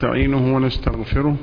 نستعينه ونستغفره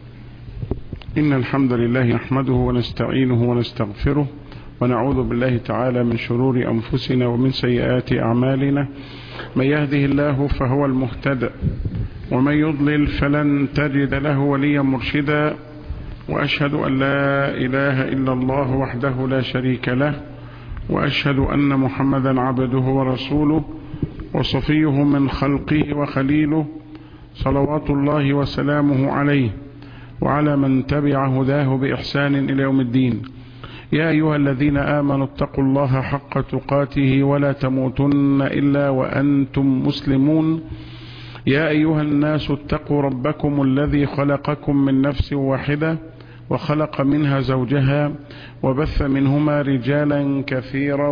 إن الحمد لله نحمده ونستعينه ونستغفره ونعوذ بالله تعالى من شرور أنفسنا ومن سيئات أعمالنا من يهده الله فهو المهتدى ومن يضلل فلن تجد له وليا مرشدا وأشهد أن لا إله إلا الله وحده لا شريك له وأشهد أن محمدا عبده ورسوله وصفيه من خلقه وخليله صلوات الله وسلامه عليه وعلى من تبع هداه بإحسان إلى يوم الدين يا أيها الذين آمنوا اتقوا الله حق تقاته ولا تموتن إلا وأنتم مسلمون يا أيها الناس اتقوا ربكم الذي خلقكم من نفس واحدة وخلق منها زوجها وبث منهما رجالا كثيرا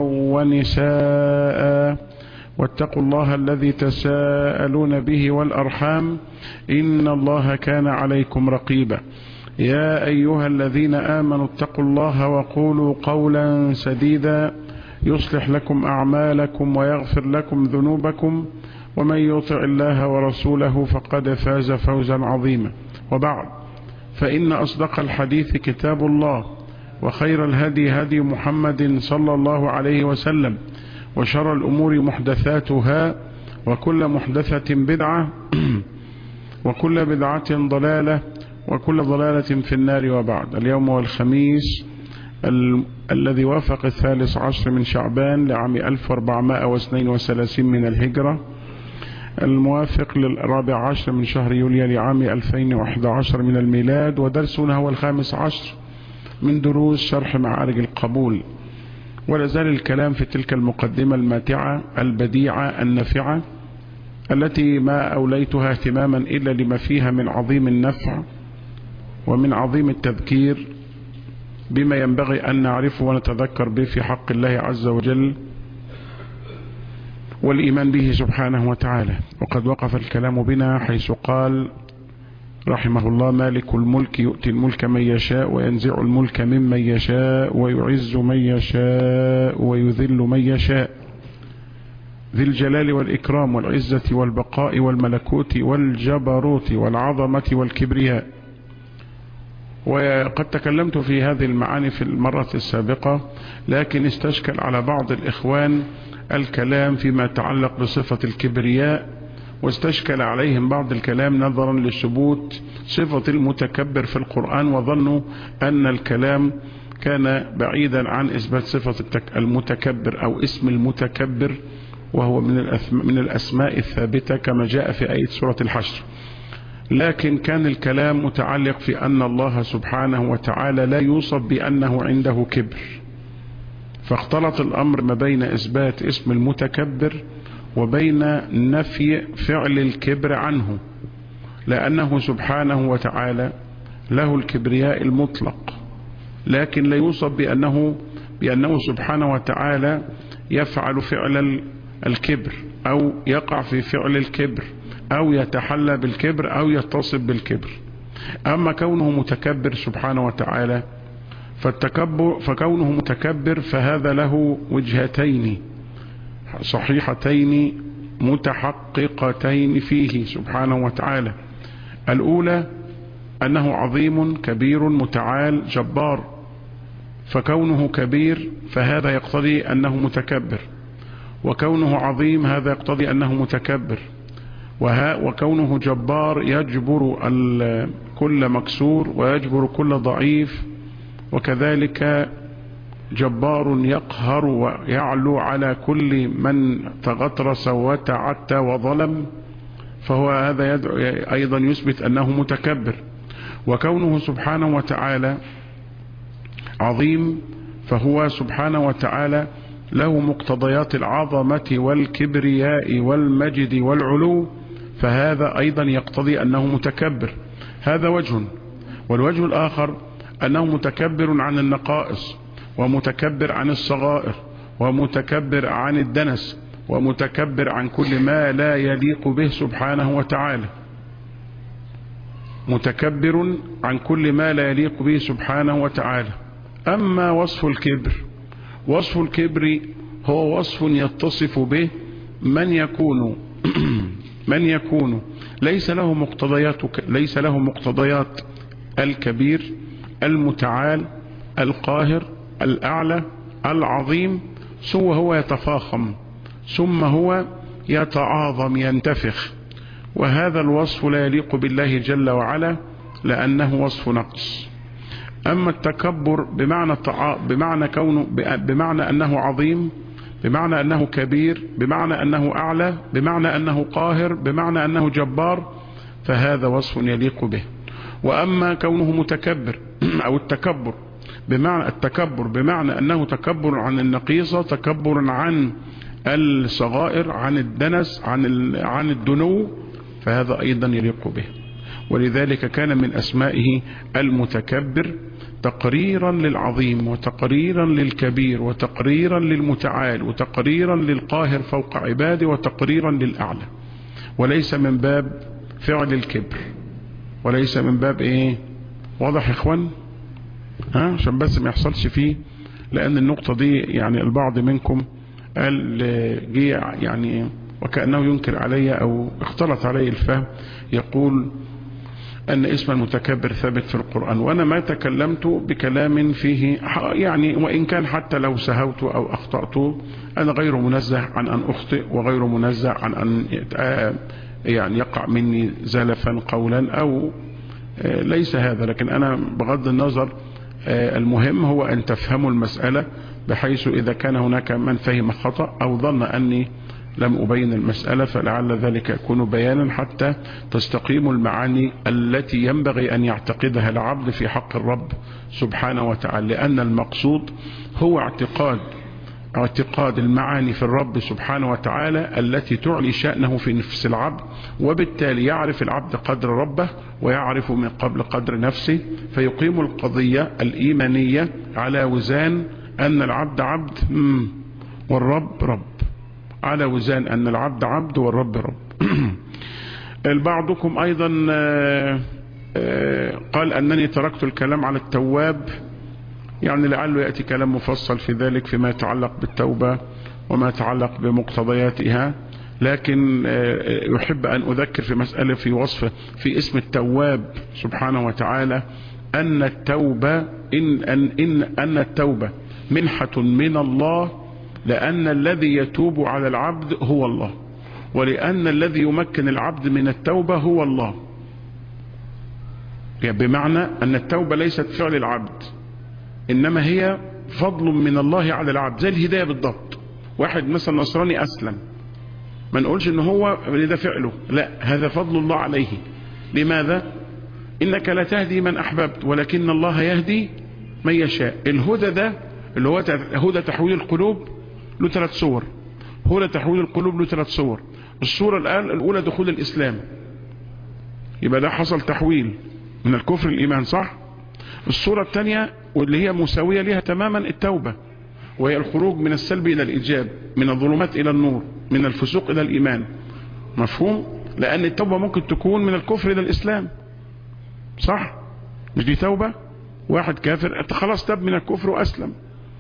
ونساء واتقوا الله الذي تساءلون به والأرحام إن الله كان عليكم رقيبا يا أيها الذين آمنوا اتقوا الله وقولوا قولا سديدا يصلح لكم أعمالكم ويغفر لكم ذنوبكم ومن يطع الله ورسوله فقد فاز فوزا عظيما وبعد فإن أصدق الحديث كتاب الله وخير الهدي هدي محمد صلى الله عليه وسلم وشر الأمور محدثاتها وكل محدثة بدعة وكل بدعة ضلالة وكل ضلالة في النار وبعد اليوم والخميس ال... الذي وافق الثالث عشر من شعبان لعام 1432 من الهجرة الموافق للرابع عشر من شهر يوليو لعام 2011 من الميلاد ودرسنا هو الخامس عشر من دروس شرح معارج القبول ولا زال الكلام في تلك المقدمة الماتعة البديعة النافعة التي ما أوليتها اهتماما إلا لما فيها من عظيم النفع ومن عظيم التذكير بما ينبغي أن نعرفه ونتذكر به في حق الله عز وجل والإيمان به سبحانه وتعالى وقد وقف الكلام بنا حيث قال رحمه الله مالك الملك يؤتي الملك من يشاء وينزع الملك ممن يشاء ويعز من يشاء ويذل من يشاء ذي الجلال والإكرام والعزة والبقاء والملكوت والجبروت والعظمة والكبرياء وقد تكلمت في هذه المعاني في المرة السابقة لكن استشكل على بعض الإخوان الكلام فيما يتعلق بصفة الكبرياء واستشكل عليهم بعض الكلام نظرا لثبوت صفة المتكبر في القرآن وظنوا أن الكلام كان بعيدا عن إثبات صفة المتكبر أو اسم المتكبر وهو من من الأسماء الثابتة كما جاء في آية سورة الحشر لكن كان الكلام متعلق في أن الله سبحانه وتعالى لا يوصف بأنه عنده كبر فاختلط الأمر ما بين إثبات اسم المتكبر وبين نفي فعل الكبر عنه لأنه سبحانه وتعالى له الكبرياء المطلق لكن لا يوصف بأنه, بأنه سبحانه وتعالى يفعل فعل الكبر أو يقع في فعل الكبر أو يتحلى بالكبر أو يتصف بالكبر أما كونه متكبر سبحانه وتعالى فالتكبر فكونه متكبر فهذا له وجهتين صحيحتين متحققتين فيه سبحانه وتعالى الأولى أنه عظيم كبير متعال جبار فكونه كبير فهذا يقتضي أنه متكبر وكونه عظيم هذا يقتضي أنه متكبر وكونه جبار يجبر كل مكسور ويجبر كل ضعيف وكذلك جبار يقهر ويعلو على كل من تغطرس وتعتى وظلم فهو هذا يدعو أيضا يثبت أنه متكبر وكونه سبحانه وتعالى عظيم فهو سبحانه وتعالى له مقتضيات العظمة والكبرياء والمجد والعلو فهذا أيضا يقتضي أنه متكبر هذا وجه والوجه الآخر أنه متكبر عن النقائص ومتكبر عن الصغائر ومتكبر عن الدنس ومتكبر عن كل ما لا يليق به سبحانه وتعالى متكبر عن كل ما لا يليق به سبحانه وتعالى أما وصف الكبر وصف الكبر هو وصف يتصف به من يكون من يكون ليس له مقتضيات ليس له مقتضيات الكبير المتعال القاهر الأعلى العظيم ثم هو يتفاخم ثم هو يتعاظم ينتفخ وهذا الوصف لا يليق بالله جل وعلا لأنه وصف نقص أما التكبر بمعنى بمعنى كونه بمعنى أنه عظيم بمعنى أنه كبير بمعنى أنه أعلى بمعنى أنه قاهر بمعنى أنه جبار فهذا وصف يليق به وأما كونه متكبر أو التكبر بمعنى التكبر بمعنى أنه تكبر عن النقيصة تكبر عن الصغائر عن الدنس عن عن الدنو فهذا أيضا يليق به ولذلك كان من أسمائه المتكبر تقريرا للعظيم وتقريرا للكبير وتقريرا للمتعال وتقريرا للقاهر فوق عباده وتقريرا للأعلى وليس من باب فعل الكبر وليس من باب ايه واضح يا اخوان ها عشان بس ما يحصلش فيه لان النقطة دي يعني البعض منكم قال جه يعني وكأنه ينكر علي او اختلط علي الفهم يقول أن اسم المتكبر ثابت في القرآن وأنا ما تكلمت بكلام فيه يعني وإن كان حتى لو سهوت أو أخطأت أنا غير منزه عن أن أخطئ وغير منزه عن أن يعني يقع مني زلفا قولا أو ليس هذا لكن أنا بغض النظر المهم هو أن تفهموا المسألة بحيث إذا كان هناك من فهم خطأ أو ظن أني لم أبين المسألة فلعل ذلك يكون بيانا حتى تستقيم المعاني التي ينبغي أن يعتقدها العبد في حق الرب سبحانه وتعالى لأن المقصود هو اعتقاد اعتقاد المعاني في الرب سبحانه وتعالى التي تعلي شأنه في نفس العبد وبالتالي يعرف العبد قدر ربه ويعرف من قبل قدر نفسه فيقيم القضية الإيمانية على وزان أن العبد عبد والرب رب على وزان أن العبد عبد والرب رب بعضكم أيضا قال أنني تركت الكلام على التواب يعني لعله يأتي كلام مفصل في ذلك فيما يتعلق بالتوبة وما يتعلق بمقتضياتها لكن يحب أن أذكر في مسألة في وصف في اسم التواب سبحانه وتعالى أن التوبة إن, أن, إن, أن التوبة منحة من الله لأن الذي يتوب على العبد هو الله ولأن الذي يمكن العبد من التوبة هو الله يعني بمعنى أن التوبة ليست فعل العبد إنما هي فضل من الله على العبد زي الهداية بالضبط واحد مثلا نصراني أسلم ما نقولش ان هو ده فعله لا هذا فضل الله عليه لماذا انك لا تهدي من احببت ولكن الله يهدي من يشاء الهدى ده اللي هو هدى تحويل القلوب له ثلاث صور هدى تحويل القلوب له ثلاث صور الصورة الآن الأولى دخول الإسلام يبقى ده حصل تحويل من الكفر الإيمان صح الصورة الثانية واللي هي مساوية لها تماما التوبة وهي الخروج من السلب إلى الإيجاب من الظلمات إلى النور من الفسوق إلى الإيمان مفهوم لأن التوبة ممكن تكون من الكفر إلى الإسلام صح مش دي توبة واحد كافر خلاص تاب من الكفر وأسلم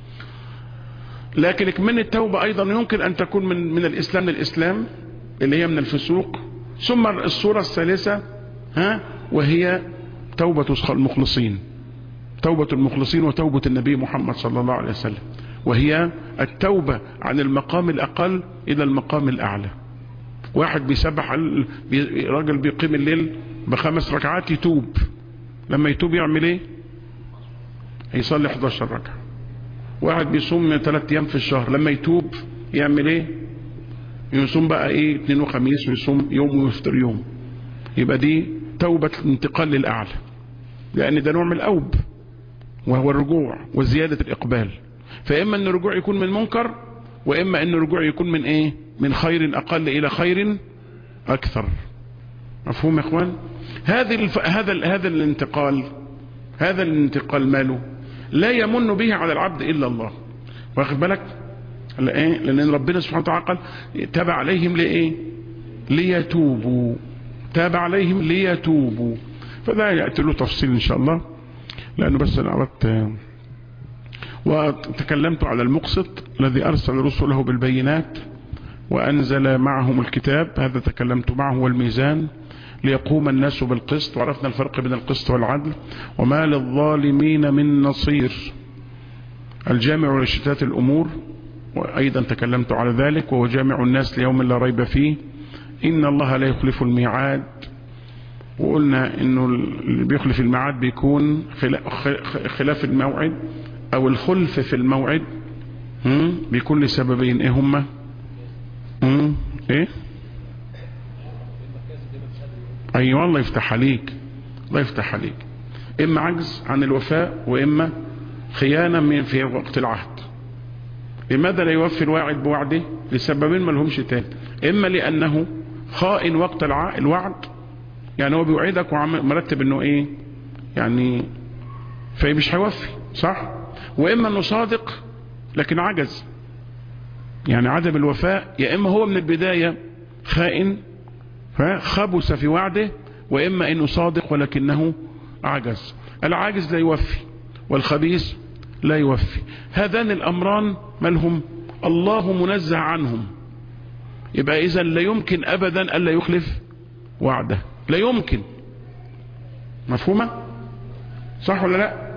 لكن من التوبة أيضا يمكن أن تكون من, من الإسلام للإسلام اللي هي من الفسوق ثم الصورة الثالثة ها وهي توبة المخلصين توبة المخلصين وتوبة النبي محمد صلى الله عليه وسلم وهي التوبة عن المقام الأقل إلى المقام الأعلى واحد بيسبح راجل بيقيم الليل بخمس ركعات يتوب لما يتوب يعمل ايه يصلي 11 ركعة واحد بيصوم ثلاث ايام في الشهر لما يتوب يعمل ايه يصوم بقى ايه اثنين وخميس ويصوم يوم ويفطر يوم يبقى دي توبة الانتقال للأعلى لأن ده نوع من الأوب وهو الرجوع وزيادة الإقبال فإما أن الرجوع يكون من منكر وإما أن الرجوع يكون من إيه من خير أقل إلى خير أكثر مفهوم يا إخوان هذا الف... هذا ال... هذا الانتقال هذا الانتقال ماله لا يمن به على العبد إلا الله واخد بالك إيه؟ لأن ربنا سبحانه وتعالى قال تاب عليهم لإيه ليتوبوا تاب عليهم ليتوبوا فده يأتي له تفصيل إن شاء الله لأنه بس أنا أردت وتكلمت على المقسط الذي أرسل رسله بالبينات وأنزل معهم الكتاب هذا تكلمت معه والميزان ليقوم الناس بالقسط وعرفنا الفرق بين القسط والعدل وما للظالمين من نصير الجامع لشتات الأمور وأيضا تكلمت على ذلك وهو جامع الناس ليوم لا ريب فيه إن الله لا يخلف الميعاد وقلنا انه اللي بيخلف الميعاد بيكون خلاف الموعد او الخلف في الموعد بيكون لسببين ايه هما ايه ايوه الله يفتح عليك الله يفتح عليك اما عجز عن الوفاء واما خيانة من في وقت العهد لماذا لا يوفي الواعد بوعده لسببين ما لهمش تاني اما لانه خائن وقت الوعد يعني هو بيوعدك ومرتب انه ايه يعني فمش هيوفي صح واما انه صادق لكن عجز يعني عدم الوفاء يا اما هو من البداية خائن خبث في وعده واما انه صادق ولكنه عجز العاجز لا يوفي والخبيث لا يوفي هذان الامران مالهم الله منزه عنهم يبقى اذا لا يمكن ابدا الا يخلف وعده لا يمكن مفهومة صح ولا لا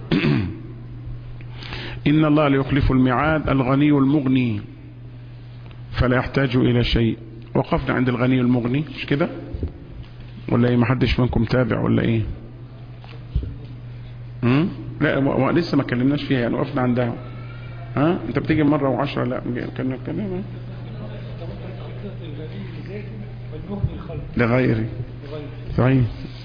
إن الله ليخلف الميعاد الغني المغني فلا يحتاج إلى شيء وقفنا عند الغني المغني مش كده ولا ايه محدش منكم تابع ولا ايه مم؟ لا لسه ما كلمناش فيها يعني وقفنا عندها ها انت بتيجي مرة وعشرة لا كنا نتكلم لغيري صحيح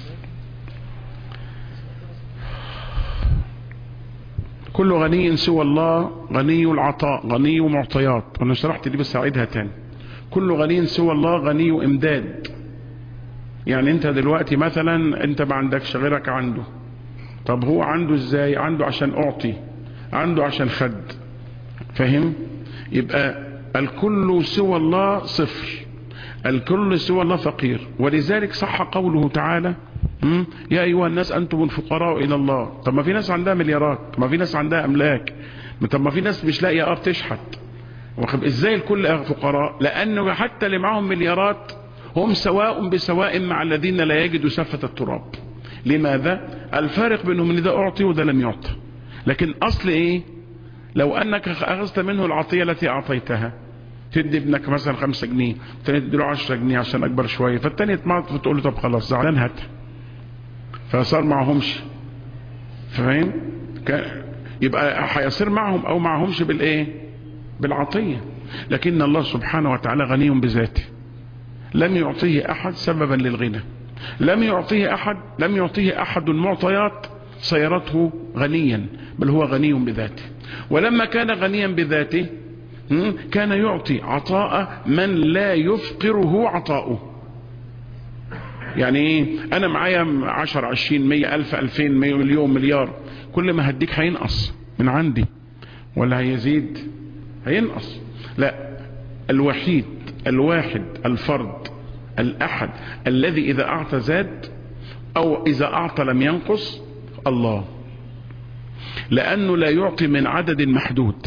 كل غني سوى الله غني العطاء غني معطيات وانا شرحت دي بس اعيدها تاني كل غني سوى الله غني امداد يعني انت دلوقتي مثلا انت ما عندكش غيرك عنده طب هو عنده ازاي عنده عشان اعطي عنده عشان خد فهم يبقى الكل سوى الله صفر الكل سوى الله فقير ولذلك صح قوله تعالى يا أيها الناس أنتم الفقراء إلى الله طب ما في ناس عندها مليارات طب ما في ناس عندها أملاك طب ما في ناس مش لاقية أه بتشحت إزاي الكل فقراء لأنه حتى اللي معهم مليارات هم سواء بسواء مع الذين لا يجدوا سفة التراب لماذا الفارق بينهم ان ده أعطي وده لم يعطى لكن أصل إيه لو أنك أخذت منه العطية التي أعطيتها تدي ابنك مثلا خمسة جنيه التاني تدي له 10 جنيه عشان اكبر شويه فالتاني يتمعط فتقول له طب خلاص زعلان هات فصار معهمش فاهم يبقى هيصير معهم او معهمش بالايه بالعطيه لكن الله سبحانه وتعالى غني بذاته لم يعطيه احد سببا للغنى لم يعطيه احد لم يعطيه احد معطيات صيرته غنيا بل هو غني بذاته ولما كان غنيا بذاته كان يعطي عطاء من لا يفقره عطاؤه يعني ايه انا معايا 10 20 100 الف 2000 مليون مليار كل ما هديك هينقص من عندي ولا هيزيد هينقص لا الوحيد الواحد الفرد الاحد الذي اذا اعطى زاد او اذا اعطى لم ينقص الله لانه لا يعطي من عدد محدود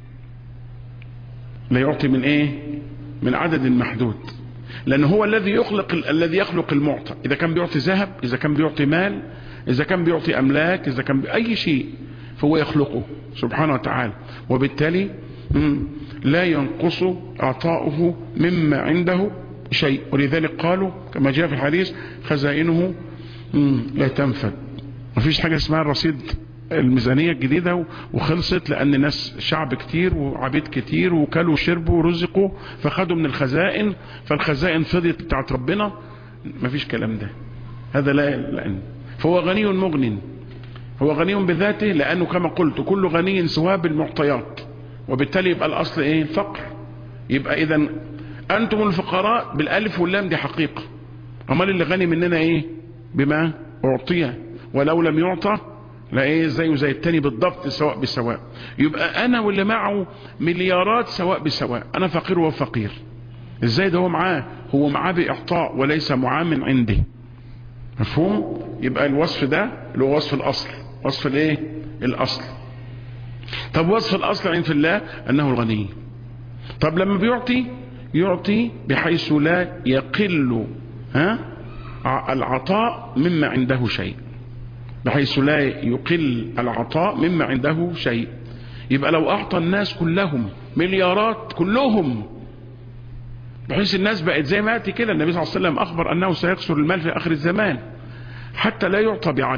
لا يعطي من ايه من عدد محدود لان هو الذي يخلق الذي يخلق المعطى اذا كان بيعطي ذهب اذا كان بيعطي مال اذا كان بيعطي املاك اذا كان اي شيء فهو يخلقه سبحانه وتعالى وبالتالي لا ينقص عطاؤه مما عنده شيء ولذلك قالوا كما جاء في الحديث خزائنه لا تنفد مفيش حاجة اسمها الرصيد الميزانية الجديدة وخلصت لأن ناس شعب كتير وعبيد كتير وكلوا وشربوا ورزقوا فخدوا من الخزائن فالخزائن فضيت بتاعت ربنا مفيش كلام ده هذا لا لأن فهو غني مغن هو غني بذاته لأنه كما قلت كل غني سواه بالمعطيات وبالتالي يبقى الأصل إيه الفقر يبقى إذا أنتم الفقراء بالألف واللام دي حقيقة أمال اللي غني مننا إيه بما أعطيه ولو لم يعطى لا ايه زيه زي التاني بالضبط سواء بسواء يبقى انا واللي معه مليارات سواء بسواء انا فقير وهو فقير ازاي ده هو معاه هو معاه باعطاء وليس معاه من عندي مفهوم يبقى الوصف ده اللي هو وصف الاصل وصف الايه الاصل طب وصف الاصل عند الله انه الغني طب لما بيعطي يعطي بحيث لا يقل ها العطاء مما عنده شيء بحيث لا يقل العطاء مما عنده شيء يبقى لو أعطى الناس كلهم مليارات كلهم بحيث الناس بقت زي ما يأتي كده النبي صلى الله عليه وسلم أخبر أنه سيكسر المال في آخر الزمان حتى لا يعطى بعد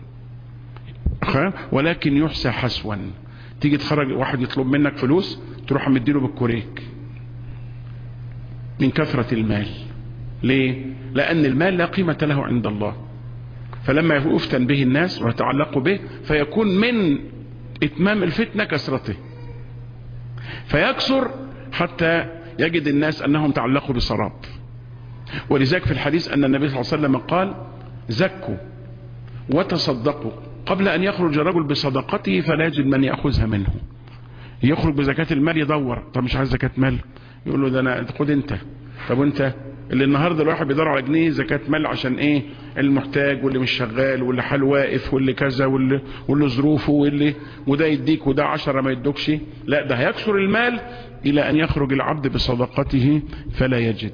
ولكن يحسى حسوا تيجي تخرج واحد يطلب منك فلوس تروح مديله بالكوريك من كثرة المال ليه لأن المال لا قيمة له عند الله فلما يفتن به الناس ويتعلقوا به فيكون من إتمام الفتنة كسرته فيكسر حتى يجد الناس أنهم تعلقوا بسراب ولذلك في الحديث أن النبي صلى الله عليه وسلم قال زكوا وتصدقوا قبل أن يخرج الرجل بصدقته فلا يجد من يأخذها منه يخرج بزكاة المال يدور طب مش عايز زكاة مال يقول له ده أنا خد أنت طب وأنت اللي النهارده الواحد بيدور على جنيه زكاة مال عشان ايه المحتاج واللي مش شغال واللي حال واقف واللي كذا واللي واللي ظروفه واللي وده يديك وده عشرة ما يدوكش لا ده هيكسر المال الى ان يخرج العبد بصدقته فلا يجد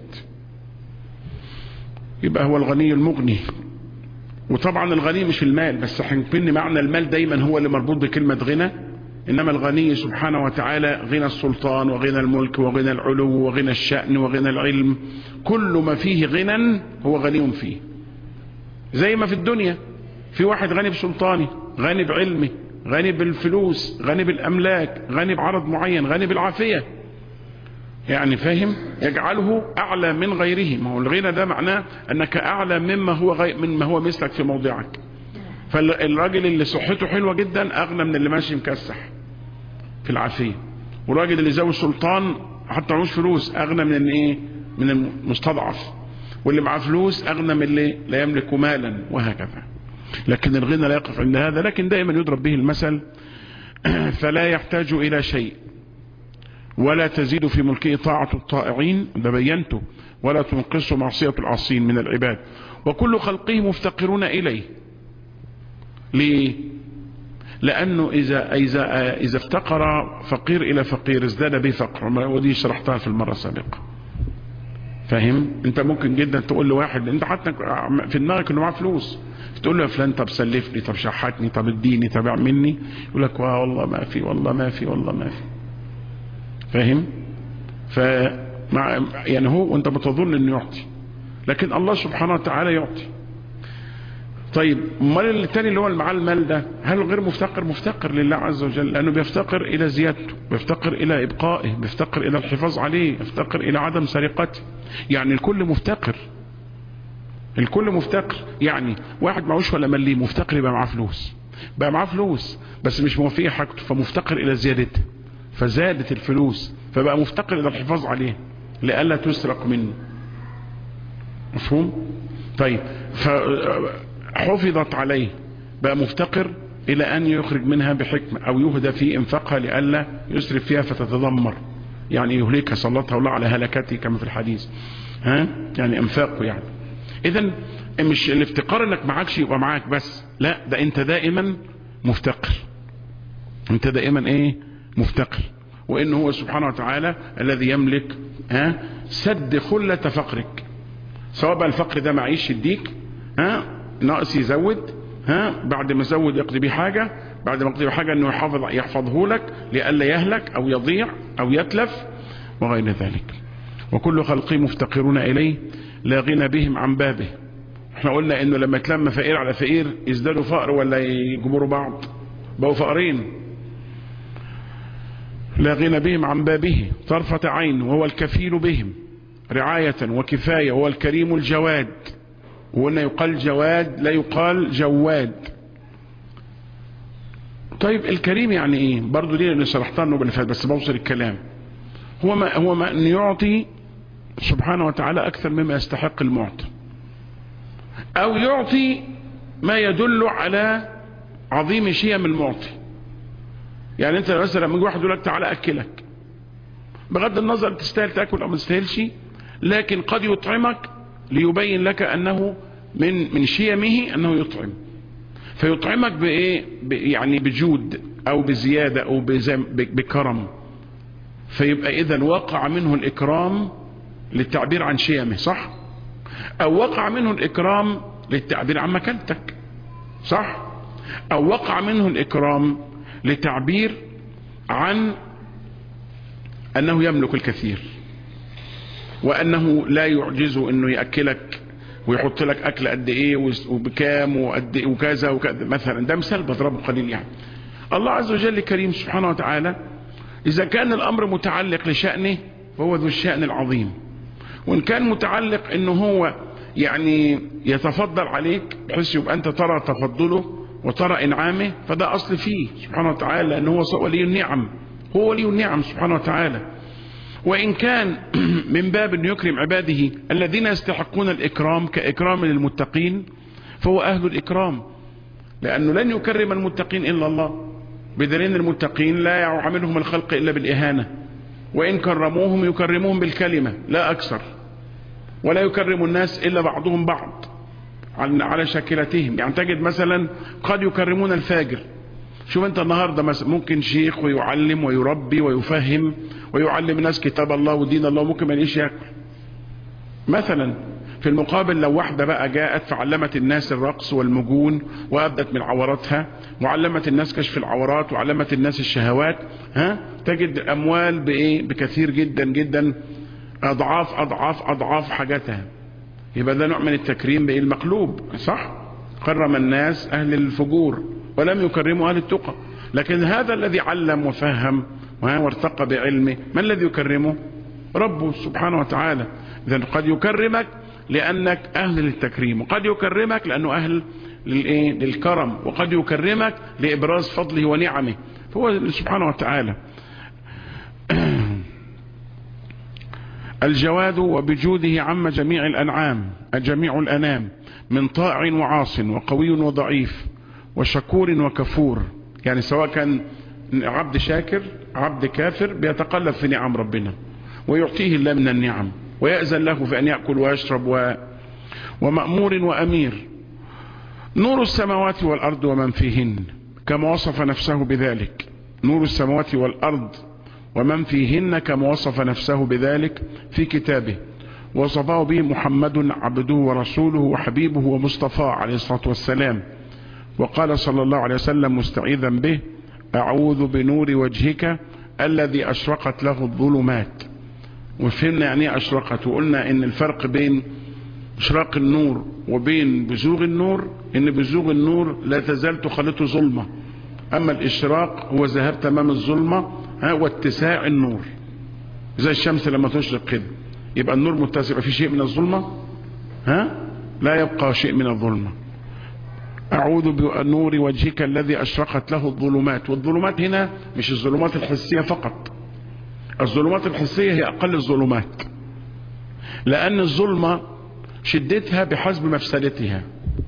يبقى هو الغني المغني وطبعا الغني مش المال بس هنكون معنى المال دايما هو اللي مربوط بكلمة غنى إنما الغني سبحانه وتعالى غنى السلطان وغنى الملك وغنى العلو وغنى الشأن وغنى العلم كل ما فيه غنى هو غني فيه زي ما في الدنيا في واحد غني بسلطانه غني بعلمه غني بالفلوس غني بالأملاك غني بعرض معين غني بالعافية يعني فاهم يجعله أعلى من غيره ما هو الغنى ده معناه أنك أعلى مما هو غي... مما هو مثلك في موضعك فالراجل اللي صحته حلوة جدا أغنى من اللي ماشي مكسح في العافية والراجل اللي ذوي السلطان حتى معهوش فلوس أغنى من ايه من المستضعف واللي معاه فلوس أغنى من اللي لا يملك مالا وهكذا لكن الغنى لا يقف عند هذا لكن دائما يضرب به المثل فلا يحتاج إلى شيء ولا تزيد في ملكه طاعة الطائعين ده بينته ولا تنقص معصية العاصين من العباد وكل خلقه مفتقرون إليه ليه لأنه إذا, إذا, إذا افتقر فقير إلى فقير ازداد به فقر ودي شرحتها في المرة السابقة فاهم انت ممكن جدا تقول لواحد انت حتى في دماغك انه معاه فلوس تقول له يا فلان طب سلفني طب شحتني طب اديني طب اعملني يقول لك والله ما في والله ما في والله ما في فاهم فمع يعني هو وانت بتظن انه يعطي لكن الله سبحانه وتعالى يعطي طيب امال الثاني اللي هو اللي معاه المال ده هل غير مفتقر مفتقر لله عز وجل لانه بيفتقر الى زيادته بيفتقر الى ابقائه بيفتقر الى الحفاظ عليه بيفتقر الى عدم سرقته يعني الكل مفتقر الكل مفتقر يعني واحد معهوش ولا ملي مفتقر يبقى معاه فلوس بقى معاه فلوس بس مش موفيه حاجته فمفتقر الى زيادتها فزادت الفلوس فبقى مفتقر الى الحفاظ عليه لئلا تسرق منه مفهوم طيب فحفظت عليه بقى مفتقر الى ان يخرج منها بحكمة او يهدى في انفاقها لئلا يسرف فيها فتتدمر يعني يهلكها سلطها الله على هلكته كما في الحديث ها يعني انفاقه يعني اذا مش الافتقار انك معكش يبقى معاك بس لا ده انت دائما مفتقر انت دائما ايه مفتقر وان هو سبحانه وتعالى الذي يملك ها سد خلة فقرك سواء بقى الفقر ده معيش يديك ها ناقص يزود ها بعد ما يزود يقضي بيه حاجة بعد ما يقضي بيه حاجة انه يحفظ يحفظه لك لئلا يهلك او يضيع او يتلف وغير ذلك وكل خلقه مفتقرون اليه لا غنى بهم عن بابه احنا قلنا انه لما تلم فقير على فقير يزدادوا فقر ولا يجبروا بعض بقوا فقرين لا غنى بهم عن بابه طرفة عين وهو الكفيل بهم رعاية وكفاية هو الكريم الجواد وقلنا يقال جواد لا يقال جواد طيب الكريم يعني ايه برضو دي اللي شرحتها النوبة اللي فات بس بوصل الكلام هو ما هو ما ان يعطي سبحانه وتعالى اكثر مما يستحق المعطي او يعطي ما يدل على عظيم شيم المعطي يعني انت مثلا لما واحد يقول لك تعالى اكلك بغض النظر تستاهل تاكل او ما تستاهلش لكن قد يطعمك ليبين لك انه من من شيمه انه يطعم فيطعمك بايه يعني بجود او بزياده او بكرم فيبقى اذا وقع منه الاكرام للتعبير عن شيمه صح او وقع منه الاكرام للتعبير عن مكانتك صح او وقع منه الاكرام لتعبير عن انه يملك الكثير وانه لا يعجزه انه ياكلك ويحط لك اكل قد ايه وبكام وقد إيه وكذا وكذا مثلا ده مثال بضربه قليل يعني الله عز وجل كريم سبحانه وتعالى اذا كان الامر متعلق لشأنه فهو ذو الشأن العظيم وان كان متعلق انه هو يعني يتفضل عليك بحيث يبقى انت ترى تفضله وترى انعامه فده اصل فيه سبحانه وتعالى لانه هو ولي النعم هو ولي النعم سبحانه وتعالى وإن كان من باب أن يكرم عباده الذين يستحقون الإكرام كإكرام للمتقين فهو أهل الإكرام لأنه لن يكرم المتقين إلا الله بدليل المتقين لا يعاملهم الخلق إلا بالإهانة وإن كرموهم يكرموهم بالكلمة لا أكثر ولا يكرم الناس إلا بعضهم بعض على شاكلتهم يعني تجد مثلا قد يكرمون الفاجر شوف انت النهارده مثلا ممكن شيخ ويعلم ويربي ويفهم ويعلم الناس كتاب الله ودين الله ممكن ما يلاقيش ياكل مثلا في المقابل لو واحده بقى جاءت فعلمت الناس الرقص والمجون وابدت من عوراتها وعلمت الناس كشف العورات وعلمت الناس الشهوات ها تجد اموال بايه بكثير جدا جدا اضعاف اضعاف اضعاف حاجاتها يبقى ده نوع من التكريم بايه المقلوب صح كرم الناس اهل الفجور ولم يكرموا اهل التقى لكن هذا الذي علم وفهم وارتقى بعلمه ما الذي يكرمه ربه سبحانه وتعالى اذا قد يكرمك لانك اهل للتكريم وقد يكرمك لانه اهل للايه للكرم وقد يكرمك لابراز فضله ونعمه فهو سبحانه وتعالى الجواد وبجوده عم جميع الانعام جميع الانام من طاع وعاص وقوي وضعيف وشكور وكفور يعني سواء كان عبد شاكر عبد كافر بيتقلب في نعم ربنا ويعطيه الله من النعم ويأذن له في أن يأكل ويشرب و... ومأمور وأمير نور السماوات والأرض ومن فيهن كما وصف نفسه بذلك نور السماوات والأرض ومن فيهن كما وصف نفسه بذلك في كتابه وصفه به محمد عبده ورسوله وحبيبه ومصطفاه عليه الصلاة والسلام وقال صلى الله عليه وسلم مستعيذا به أعوذ بنور وجهك الذي أشرقت له الظلمات وفهمنا يعني أشرقت وقلنا إن الفرق بين إشراق النور وبين بزوغ النور إن بزوغ النور لا تزال تخلطه ظلمة أما الإشراق هو ذهاب تمام الظلمة ها واتساع النور زي الشمس لما تشرق كده يبقى النور متسع يبقى في شيء من الظلمة ها لا يبقى شيء من الظلمة أعوذ بنور وجهك الذي أشرقت له الظلمات والظلمات هنا مش الظلمات الحسية فقط الظلمات الحسية هي أقل الظلمات لأن الظلمة شدتها بحسب مفسدتها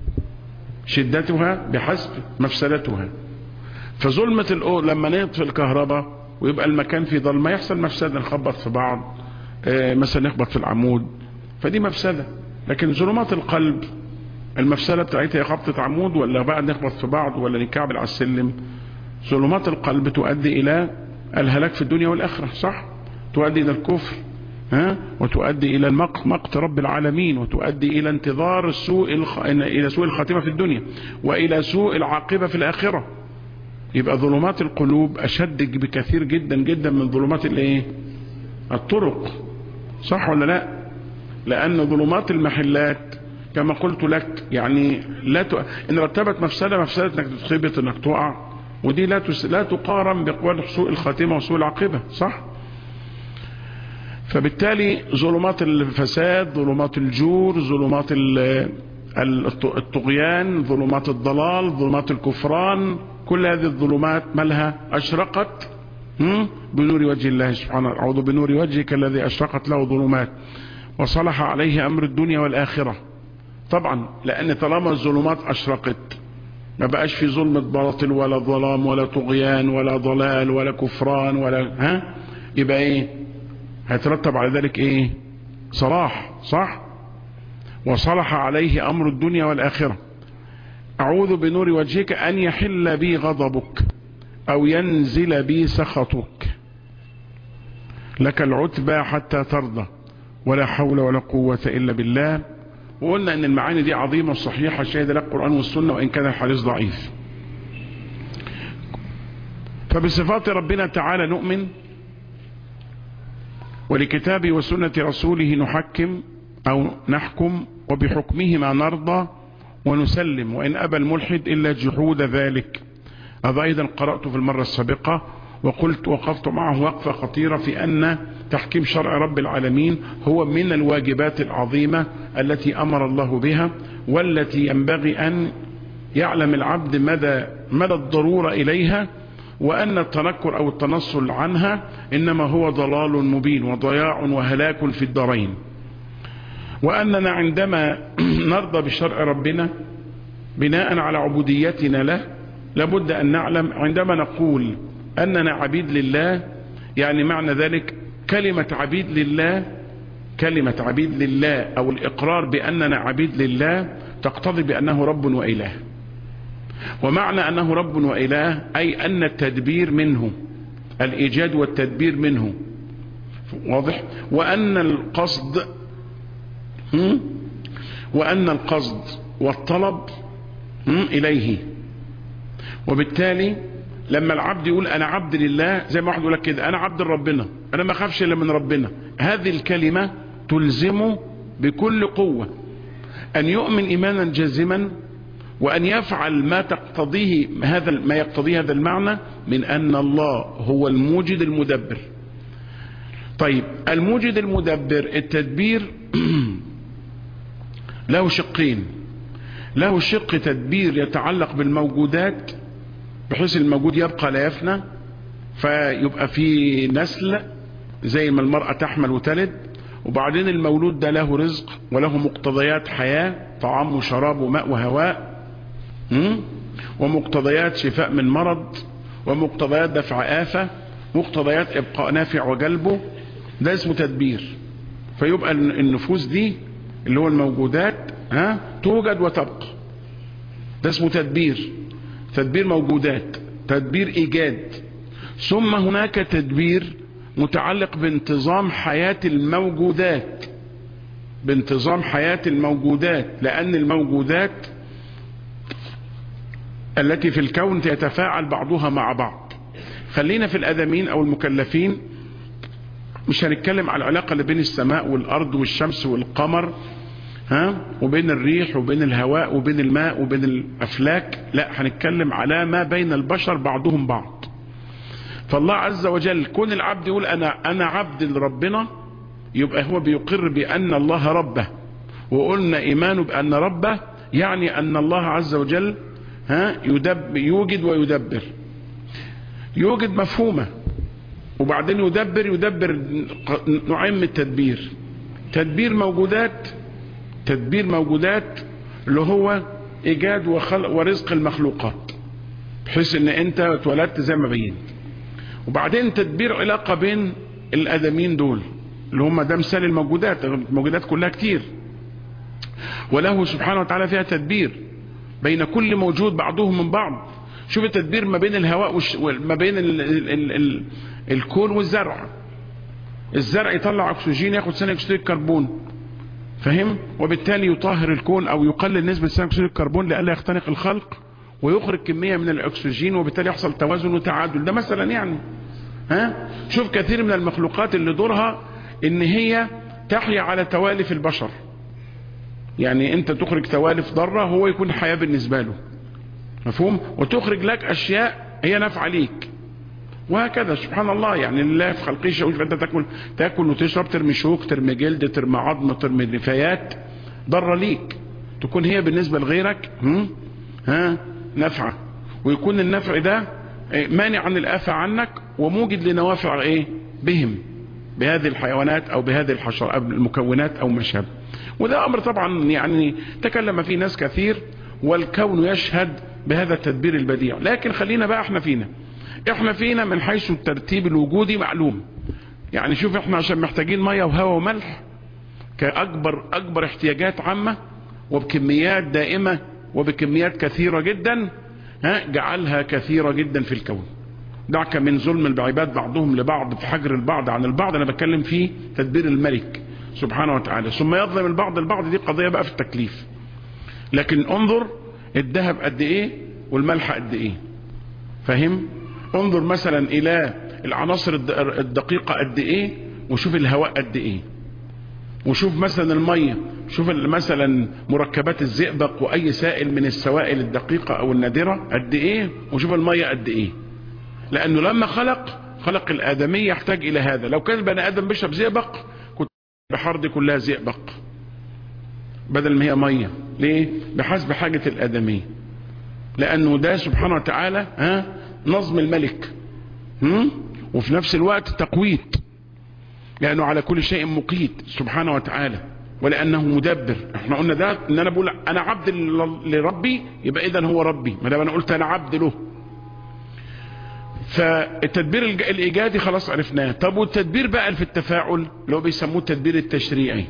شدتها بحسب مفسدتها فظلمة الأو لما نطفي الكهرباء ويبقى المكان فيه ظلمة يحصل مفسدة نخبط في بعض اه مثلا نخبط في العمود فدي مفسدة لكن ظلمات القلب المفسدة بتاعتها خبطة عمود ولا بقى نخبط في بعض ولا نكعبل على السلم ظلمات القلب تؤدي إلى الهلاك في الدنيا والآخرة صح تؤدي إلى الكفر ها وتؤدي إلى المقت مقت رب العالمين وتؤدي إلى انتظار السوء الخ... إلى سوء الخاتمة في الدنيا وإلى سوء العاقبة في الآخرة يبقى ظلمات القلوب أشد بكثير جدا جدا من ظلمات الايه الطرق صح ولا لا لأن ظلمات المحلات كما قلت لك يعني لا ت... ان رتبت مفسده مفسده انك تتخبط انك تقع ودي لا تس... لا تقارن بقوال سوء الخاتمه وسوء العاقبه صح فبالتالي ظلمات الفساد ظلمات الجور ظلمات الطغيان ظلمات الضلال ظلمات الكفران كل هذه الظلمات مالها اشرقت بنور وجه الله سبحانه اعوذ بنور وجهك الذي اشرقت له ظلمات وصلح عليه امر الدنيا والاخره طبعا لان طالما الظلمات اشرقت ما بقاش في ظلمة باطل ولا ظلام ولا طغيان ولا ضلال ولا كفران ولا ها يبقى ايه هيترتب على ذلك ايه صلاح صح وصلح عليه امر الدنيا والاخرة اعوذ بنور وجهك ان يحل بي غضبك او ينزل بي سخطك لك العتبى حتى ترضى ولا حول ولا قوة الا بالله وقلنا ان المعاني دي عظيمة وصحيحة شهد لك القرآن والسنة وان كان الحديث ضعيف فبصفات ربنا تعالى نؤمن ولكتابه وسنة رسوله نحكم أو نحكم وبحكمهما نرضى ونسلم وإن أبى الملحد إلا جحود ذلك هذا أيضا قرأت في المرة السابقة وقلت وقفت معه وقفة خطيرة في أن تحكيم شرع رب العالمين هو من الواجبات العظيمة التي أمر الله بها والتي ينبغي أن يعلم العبد مدى, مدى الضرورة إليها وأن التنكر أو التنصل عنها إنما هو ضلال مبين وضياع وهلاك في الدارين وأننا عندما نرضى بشرع ربنا بناء على عبوديتنا له لابد أن نعلم عندما نقول أننا عبيد لله يعني معنى ذلك كلمة عبيد لله كلمة عبيد لله أو الإقرار بأننا عبيد لله تقتضي بأنه رب وإله ومعنى أنه رب وإله أي أن التدبير منه الإيجاد والتدبير منه واضح وأن القصد وأن القصد والطلب إليه وبالتالي لما العبد يقول أنا عبد لله زي ما واحد يقول لك كده أنا عبد ربنا أنا ما أخافش إلا من ربنا هذه الكلمة تلزمه بكل قوة أن يؤمن إيمانا جازما وأن يفعل ما تقتضيه هذا ما يقتضيه هذا المعنى من أن الله هو الموجد المدبر طيب الموجد المدبر التدبير له شقين له شق تدبير يتعلق بالموجودات بحيث الموجود يبقى لا يفنى فيبقى في نسل زي ما المرأة تحمل وتلد وبعدين المولود ده له رزق وله مقتضيات حياة طعام وشراب وماء وهواء ومقتضيات شفاء من مرض ومقتضيات دفع آفة مقتضيات إبقاء نافع وجلبه ده اسمه تدبير فيبقى النفوس دي اللي هو الموجودات ها توجد وتبقى ده اسمه تدبير تدبير موجودات تدبير إيجاد ثم هناك تدبير متعلق بانتظام حياة الموجودات بانتظام حياة الموجودات لأن الموجودات التي في الكون يتفاعل بعضها مع بعض خلينا في الأدمين أو المكلفين مش هنتكلم على العلاقة اللي بين السماء والأرض والشمس والقمر ها وبين الريح وبين الهواء وبين الماء وبين الأفلاك لا هنتكلم على ما بين البشر بعضهم بعض فالله عز وجل كون العبد يقول أنا, أنا عبد لربنا يبقى هو بيقر بأن الله ربه وقلنا إيمانه بأن ربه يعني أن الله عز وجل ها يدب يوجد ويدبر يوجد مفهومة وبعدين يدبر يدبر نوعين من التدبير تدبير موجودات تدبير موجودات اللي هو ايجاد وخلق ورزق المخلوقات بحيث ان انت اتولدت زي ما بينت وبعدين تدبير علاقة بين الادمين دول اللي هم ده مثال الموجودات الموجودات كلها كتير وله سبحانه وتعالى فيها تدبير بين كل موجود بعضهم من بعض شوف التدبير ما بين الهواء وش... ما بين ال... ال... ال... ال... الكون والزرع الزرع يطلع اكسجين ياخد ثاني اكسيد الكربون فهم وبالتالي يطهر الكون او يقلل نسبة ثاني اكسيد الكربون لئلا يختنق الخلق ويخرج كمية من الاكسجين وبالتالي يحصل توازن وتعادل ده مثلا يعني ها شوف كثير من المخلوقات اللي دورها ان هي تحيا على توالف البشر يعني انت تخرج توالف ضارة هو يكون حياة بالنسبة له مفهوم وتخرج لك اشياء هي نافعة ليك وهكذا سبحان الله يعني الله في خلقه شيء فانت تاكل تاكل وتشرب ترمي شوك ترمي جلد ترمي عظم ترمي نفايات ضاره ليك تكون هي بالنسبه لغيرك هم؟ ها نافعه ويكون النفع ده مانع عن الافه عنك وموجد لنوافع ايه بهم بهذه الحيوانات او بهذه الحشرات او المكونات او ما شابه وده امر طبعا يعني تكلم فيه ناس كثير والكون يشهد بهذا التدبير البديع لكن خلينا بقى احنا فينا احنا فينا من حيث الترتيب الوجودي معلوم يعني شوف احنا عشان محتاجين ميه وهواء وملح كأكبر أكبر احتياجات عامة وبكميات دائمة وبكميات كثيرة جدا ها جعلها كثيرة جدا في الكون دعك من ظلم العباد بعضهم لبعض في حجر البعض عن البعض انا بتكلم فيه تدبير الملك سبحانه وتعالى ثم يظلم البعض البعض دي قضية بقى في التكليف لكن انظر الذهب قد ايه والملح قد ايه فاهم انظر مثلا الى العناصر الدقيقة قد ايه وشوف الهواء قد ايه وشوف مثلا المية شوف مثلا مركبات الزئبق واي سائل من السوائل الدقيقة او النادرة قد ايه وشوف المية قد ايه لانه لما خلق خلق الادمي يحتاج الى هذا لو كان البني ادم بيشرب زئبق كنت البحار دي كلها زئبق بدل ما هي مية ليه بحسب حاجة الادمي لانه ده سبحانه وتعالى ها نظم الملك هم؟ وفي نفس الوقت تقويت لانه على كل شيء مقيت سبحانه وتعالى ولانه مدبر احنا قلنا ده ان انا بقول انا عبد لربي يبقى اذا هو ربي ما دام انا قلت انا عبد له فالتدبير الايجادي خلاص عرفناه طب والتدبير بقى في التفاعل اللي هو بيسموه التدبير التشريعي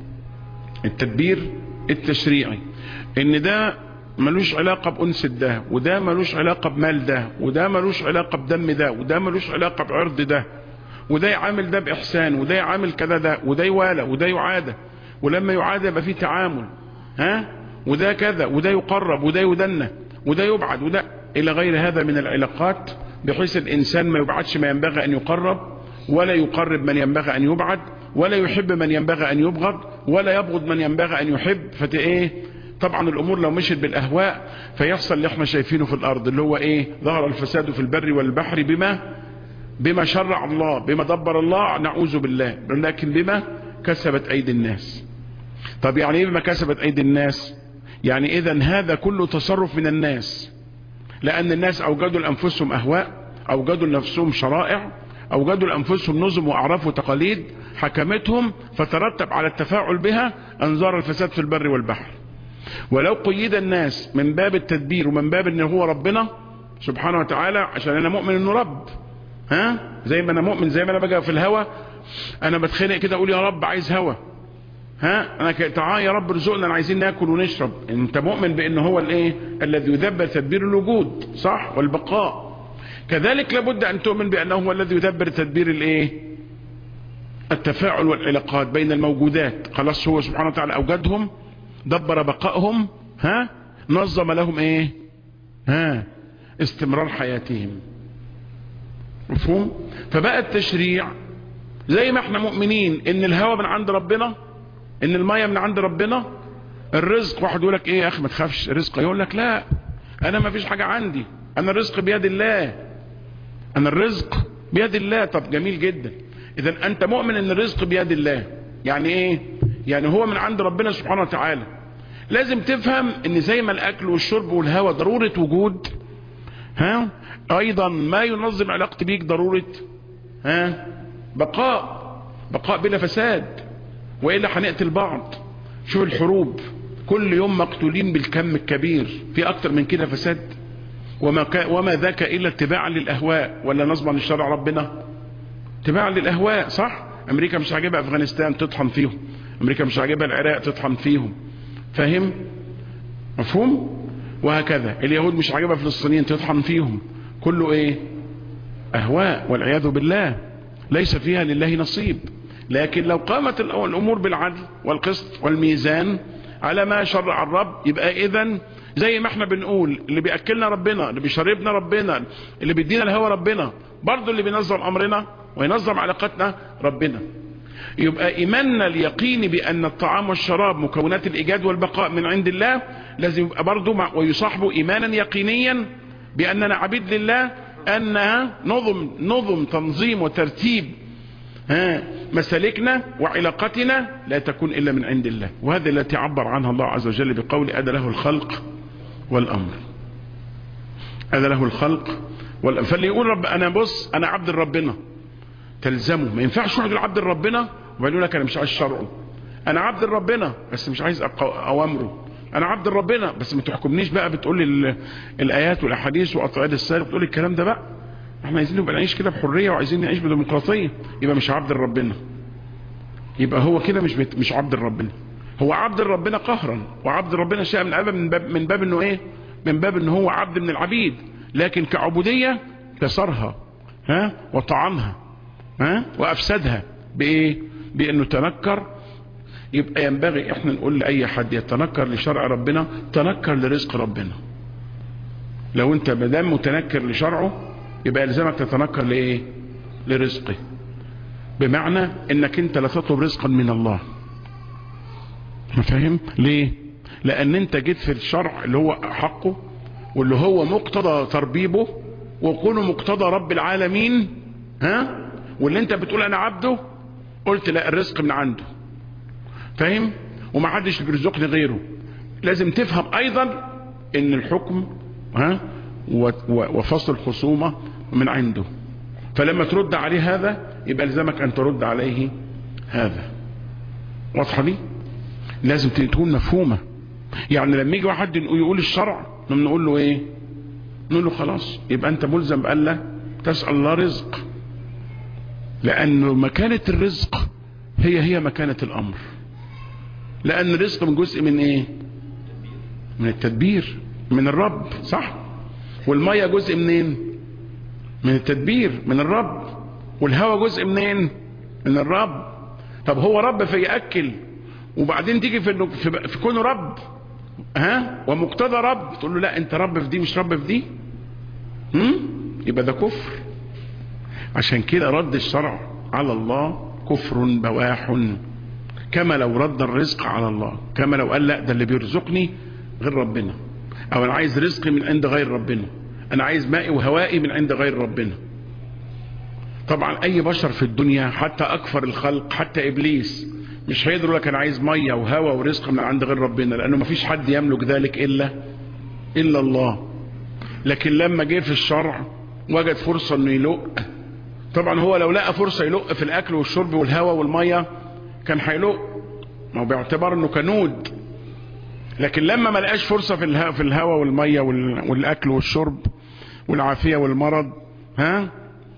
التدبير التشريعي ان ده ملوش علاقة بأنس ده وده ملوش علاقة بمال ده وده ملوش علاقة بدم ده وده ملوش علاقة بعرض ده وده يعامل ده بإحسان وده يعامل كذا ده وده يوالى وده يعادى ولما يعادى يبقى فيه تعامل ها وده كذا وده يقرب وده يدنى وده يبعد وده إلى غير هذا من العلاقات بحيث الإنسان ما يبعدش ما ينبغي أن يقرب ولا يقرب من ينبغي أن يبعد ولا يحب من ينبغي أن يبغض ولا يبغض من ينبغي أن يحب فت إيه طبعا الأمور لو مشت بالأهواء فيحصل اللي احنا شايفينه في الأرض اللي هو إيه ظهر الفساد في البر والبحر بما بما شرع الله بما دبر الله نعوذ بالله لكن بما كسبت أيدي الناس طب يعني إيه بما كسبت أيدي الناس يعني إذا هذا كله تصرف من الناس لأن الناس أوجدوا لأنفسهم أهواء أوجدوا لنفسهم شرائع أوجدوا لأنفسهم نظم وأعراف وتقاليد حكمتهم فترتب على التفاعل بها أنظار الفساد في البر والبحر ولو قيد الناس من باب التدبير ومن باب ان هو ربنا سبحانه وتعالى عشان انا مؤمن انه رب ها زي ما انا مؤمن زي ما انا بقى في الهوى انا بتخنق كده اقول يا رب عايز هوى ها انا تعال يا رب ارزقنا انا عايزين ناكل ونشرب انت مؤمن بان هو الايه الذي يدبر تدبير الوجود صح والبقاء كذلك لابد ان تؤمن بانه هو الذي يدبر تدبير الايه التفاعل والعلاقات بين الموجودات خلاص هو سبحانه وتعالى اوجدهم دبر بقائهم ها نظم لهم ايه ها استمرار حياتهم مفهوم فبقى التشريع زي ما احنا مؤمنين ان الهوى من عند ربنا ان المية من عند ربنا الرزق واحد يقول لك ايه يا اخي ما تخافش رزق يقول لك لا انا ما فيش حاجة عندي انا الرزق بيد الله انا الرزق بيد الله طب جميل جدا اذا انت مؤمن ان الرزق بيد الله يعني ايه يعني هو من عند ربنا سبحانه وتعالى لازم تفهم ان زي ما الاكل والشرب والهواء ضرورة وجود ها ايضا ما ينظم علاقتي بيك ضرورة ها بقاء بقاء بلا فساد وإلا هنقتل بعض شوف الحروب كل يوم مقتولين بالكم الكبير في اكتر من كده فساد وما, كا وما ذاك الا اتباعا للاهواء ولا نظما لشرع ربنا اتباعا للاهواء صح امريكا مش عاجبها افغانستان تطحن فيهم امريكا مش عاجبها العراق تطحن فيهم فاهم مفهوم وهكذا اليهود مش عاجبها فلسطينيين تطحن فيهم كله ايه اهواء والعياذ بالله ليس فيها لله نصيب لكن لو قامت الامور بالعدل والقسط والميزان على ما شرع الرب يبقى اذا زي ما احنا بنقول اللي بيأكلنا ربنا اللي بيشربنا ربنا اللي بيدينا الهوى ربنا برضه اللي بينظم امرنا وينظم علاقتنا ربنا يبقى ايماننا اليقيني بان الطعام والشراب مكونات الايجاد والبقاء من عند الله لازم يبقى برضه مع ويصاحبه ايمانا يقينيا باننا عبيد لله انها نظم نظم تنظيم وترتيب ها مسالكنا وعلاقتنا لا تكون الا من عند الله وهذا التي عبر عنها الله عز وجل بقول ادى له الخلق والامر ادى له الخلق والامر فاللي يقول رب انا بص انا عبد ربنا تلزمه ما ينفعش واحد يقول عبد ربنا وبعدين يقول لك انا مش عايز شرعه انا عبد ربنا بس مش عايز اوامره انا عبد ربنا بس ما تحكمنيش بقى بتقول لي الايات والاحاديث واطعاد السالف بتقول لي الكلام ده بقى احنا عايزين نبقى نعيش كده بحريه وعايزين نعيش بديمقراطيه يبقى مش عبد ربنا يبقى هو كده مش بت... مش عبد ربنا هو عبد ربنا قهرا وعبد ربنا شيء من باب من باب من باب انه ايه من باب انه هو عبد من العبيد لكن كعبوديه كسرها ها وطعنها ها وافسدها بايه بانه تنكر يبقى ينبغي احنا نقول لأي حد يتنكر لشرع ربنا تنكر لرزق ربنا لو انت مدام متنكر لشرعه يبقى يلزمك تتنكر لايه لرزقه بمعنى انك انت لا تطلب رزقا من الله فاهم ليه لان انت جيت في الشرع اللي هو حقه واللي هو مقتضى تربيبه وكونه مقتضى رب العالمين ها واللي انت بتقول انا عبده قلت لا الرزق من عنده فاهم وما حدش بيرزقني غيره لازم تفهم ايضا ان الحكم ها وفصل الخصومة من عنده فلما ترد عليه هذا يبقى لزمك ان ترد عليه هذا واضحة دي لازم تكون مفهومة يعني لما يجي واحد يقول الشرع نقول له ايه نقول له خلاص يبقى انت ملزم بألا تسأل الله رزق لأن مكانة الرزق هي هي مكانة الأمر لأن الرزق من جزء من إيه من التدبير من الرب صح والمية جزء منين من التدبير من الرب والهواء جزء منين من الرب طب هو رب فيأكل وبعدين تيجي في, في, في كونه رب ها ومقتضى رب تقول له لا انت رب في دي مش رب في دي هم؟ يبقى ده كفر عشان كده رد الشرع على الله كفر بواح كما لو رد الرزق على الله كما لو قال لا ده اللي بيرزقني غير ربنا او انا عايز رزقي من عند غير ربنا انا عايز مائي وهوائي من عند غير ربنا طبعا اي بشر في الدنيا حتى اكفر الخلق حتى ابليس مش هيقدر لك انا عايز ميه وهواء ورزق من عند غير ربنا لانه ما فيش حد يملك ذلك الا الا الله لكن لما جه في الشرع وجد فرصه انه يلق طبعا هو لو لقى فرصه يلق في الاكل والشرب والهواء والميه كان هيلق ما هو باعتبار انه كنود لكن لما ما لقاش فرصه في الهواء في الهواء والميه والاكل والشرب والعافيه والمرض ها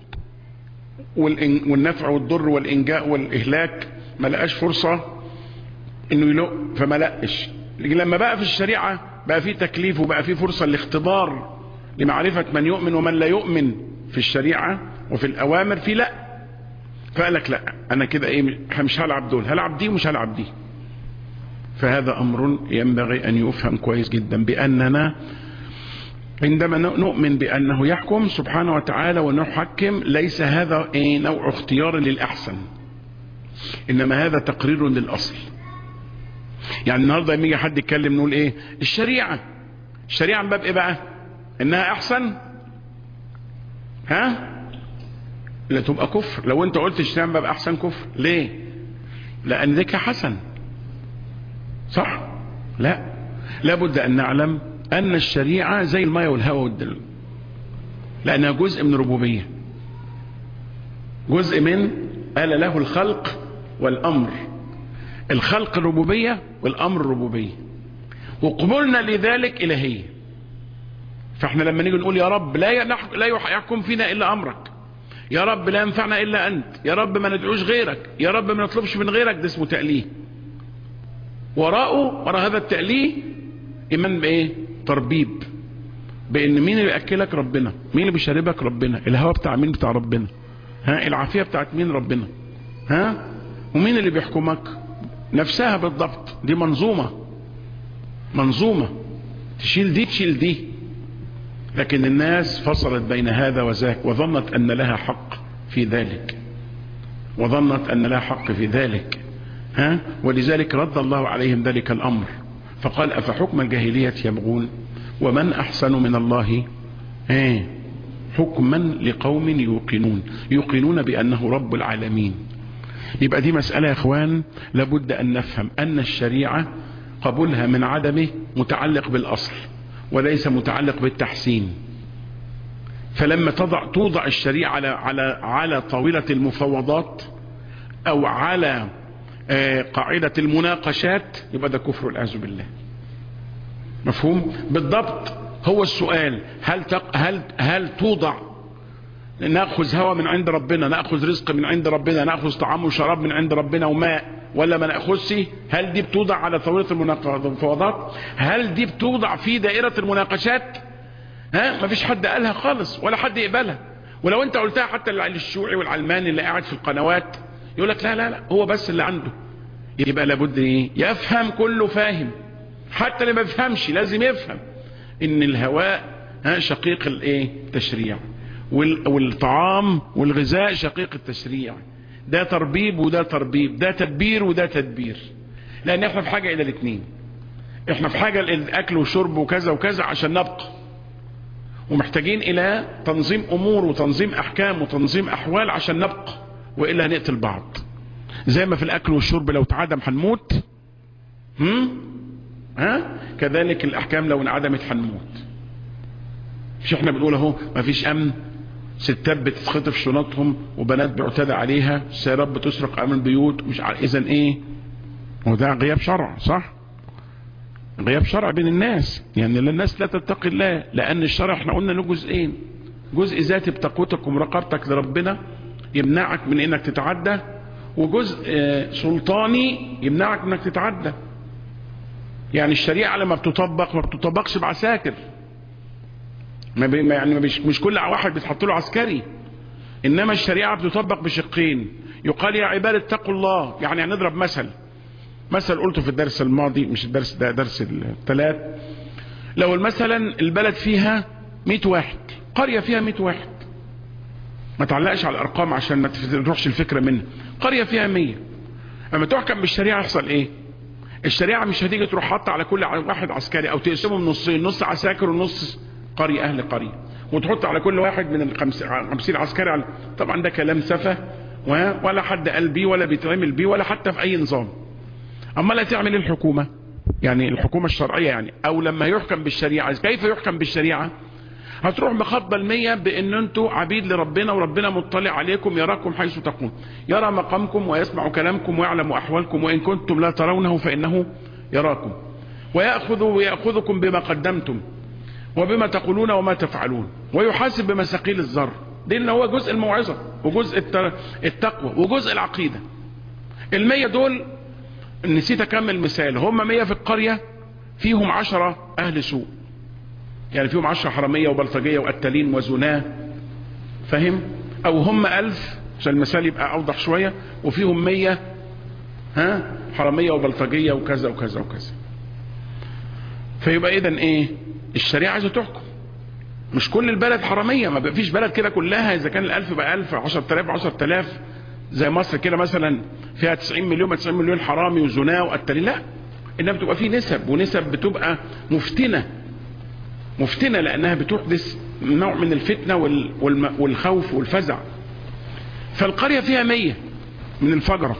والنفع والضر والانجاء والاهلاك ما لقاش فرصه انه يلق فما لقش لكن لما بقى في الشريعه بقى في تكليف وبقى في فرصه لاختبار لمعرفه من يؤمن ومن لا يؤمن في الشريعه وفي الاوامر في لا فقال لك لا انا كده ايه مش هلعب دول هلعب دي ومش هلعب دي فهذا امر ينبغي ان يفهم كويس جدا باننا عندما نؤمن بانه يحكم سبحانه وتعالى ونحكم ليس هذا ايه نوع اختيار للاحسن انما هذا تقرير للاصل يعني النهارده لما يجي حد يتكلم نقول ايه الشريعه الشريعه من باب ايه بقى انها احسن ها لا تبقى كفر لو انت قلت الشريعه من باب احسن كفر ليه لان ذيك حسن صح لا لابد ان نعلم ان الشريعه زي الماء والهواء والدل لانها جزء من ربوبيه جزء من قال له الخلق والامر الخلق الربوبيه والامر الربوبيه وقبولنا لذلك الهيه فاحنا لما نيجي نقول يا رب لا لا يحكم فينا الا امرك يا رب لا ينفعنا الا انت يا رب ما ندعوش غيرك يا رب ما نطلبش من غيرك ده اسمه تأليه وراءه وراء هذا التأليه ايمان بايه تربيب بان مين اللي بياكلك ربنا مين اللي بيشربك ربنا الهوى بتاع مين بتاع ربنا ها العافيه بتاعت مين ربنا ها ومين اللي بيحكمك نفسها بالضبط دي منظومه منظومه تشيل دي تشيل دي لكن الناس فصلت بين هذا وذاك وظنت ان لها حق في ذلك وظنت ان لها حق في ذلك ها ولذلك رد الله عليهم ذلك الامر فقال افحكم الجاهليه يبغون ومن احسن من الله ايه حكما لقوم يوقنون يوقنون بانه رب العالمين يبقى دي مساله يا اخوان لابد ان نفهم ان الشريعه قبولها من عدمه متعلق بالاصل وليس متعلق بالتحسين فلما تضع توضع الشريعه على على على طاوله المفاوضات او على قاعده المناقشات يبقى ده كفر والعياذ بالله مفهوم بالضبط هو السؤال هل تق... هل هل توضع ناخذ هواء من عند ربنا ناخذ رزق من عند ربنا ناخذ طعام وشراب من عند ربنا وماء ولا ما ناخذش هل دي بتوضع على طاوله المفاوضات هل دي بتوضع في دائره المناقشات ها ما فيش حد قالها خالص ولا حد يقبلها ولو انت قلتها حتى للشيوعي والعلماني اللي قاعد في القنوات يقول لك لا لا لا هو بس اللي عنده يبقى لابد ايه يفهم كله فاهم حتى اللي ما بيفهمش لازم يفهم ان الهواء ها شقيق الايه التشريع والطعام والغذاء شقيق التشريع ده تربيب وده تربيب ده تدبير وده تدبير لان احنا في حاجة الى الاثنين احنا في حاجة للاكل وشرب وكذا وكذا عشان نبقى ومحتاجين الى تنظيم امور وتنظيم احكام وتنظيم احوال عشان نبقى والا هنقتل بعض زي ما في الاكل والشرب لو اتعدم هنموت هم ها كذلك الاحكام لو انعدمت هنموت مش احنا بنقول اهو مفيش امن ستات بتتخطف شنطهم وبنات بيعتدى عليها سيارات بتسرق امن البيوت مش عارف اذا ايه وده غياب شرع صح غياب شرع بين الناس يعني الناس لا تتقي الله لان الشرع احنا قلنا له جزئين جزء ذاتي بتقوتك ومراقبتك لربنا يمنعك من انك تتعدى وجزء سلطاني يمنعك انك تتعدى يعني الشريعة لما بتطبق ما بتطبقش بعساكر ما بي يعني مش, مش كل واحد بيتحط له عسكري انما الشريعة بتطبق بشقين يقال يا عباد اتقوا الله يعني هنضرب مثل مثل قلته في الدرس الماضي مش الدرس ده درس الثلاث لو مثلا البلد فيها 100 واحد قرية فيها 100 واحد ما تعلقش على الارقام عشان ما تروحش الفكرة منها قرية فيها 100 اما تحكم بالشريعة يحصل ايه الشريعة مش هتيجي تروح حاطة على كل واحد عسكري او تقسمهم نصين نص عساكر ونص قرية اهل قرية وتحط على كل واحد من الخمسين عسكري على طبعا ده كلام سفه ولا حد قال بيه ولا بيتعمل بيه ولا حتى في اي نظام اما لا تعمل الحكومة يعني الحكومة الشرعية يعني او لما يحكم بالشريعة كيف يحكم بالشريعة هتروح مخاطبة المية بان انتوا عبيد لربنا وربنا مطلع عليكم يراكم حيث تكون يرى مقامكم ويسمع كلامكم ويعلم احوالكم وان كنتم لا ترونه فانه يراكم ويأخذ ويأخذكم بما قدمتم وبما تقولون وما تفعلون ويحاسب بمساقيل الذر دي اللي هو جزء الموعظة وجزء التقوى وجزء العقيدة المية دول نسيت اكمل مثال هم مية في القرية فيهم عشرة اهل سوء يعني فيهم عشرة حرامية وبلطجية وقتالين وزناه فاهم او هم الف عشان المثال يبقى اوضح شوية وفيهم مية ها حرامية وبلطجية وكذا وكذا وكذا فيبقى اذا ايه الشريعة عايزة تحكم مش كل البلد حرامية ما فيش بلد كده كلها اذا كان الالف بقى الف عشر تلاف عشر تلاف زي مصر كده مثلا فيها 90 مليون 90 مليون حرامي وزناه وقتالين لا انما بتبقى في نسب ونسب بتبقى مفتنه مفتنه لانها بتحدث نوع من الفتنه والخوف والفزع فالقريه فيها 100 من الفجره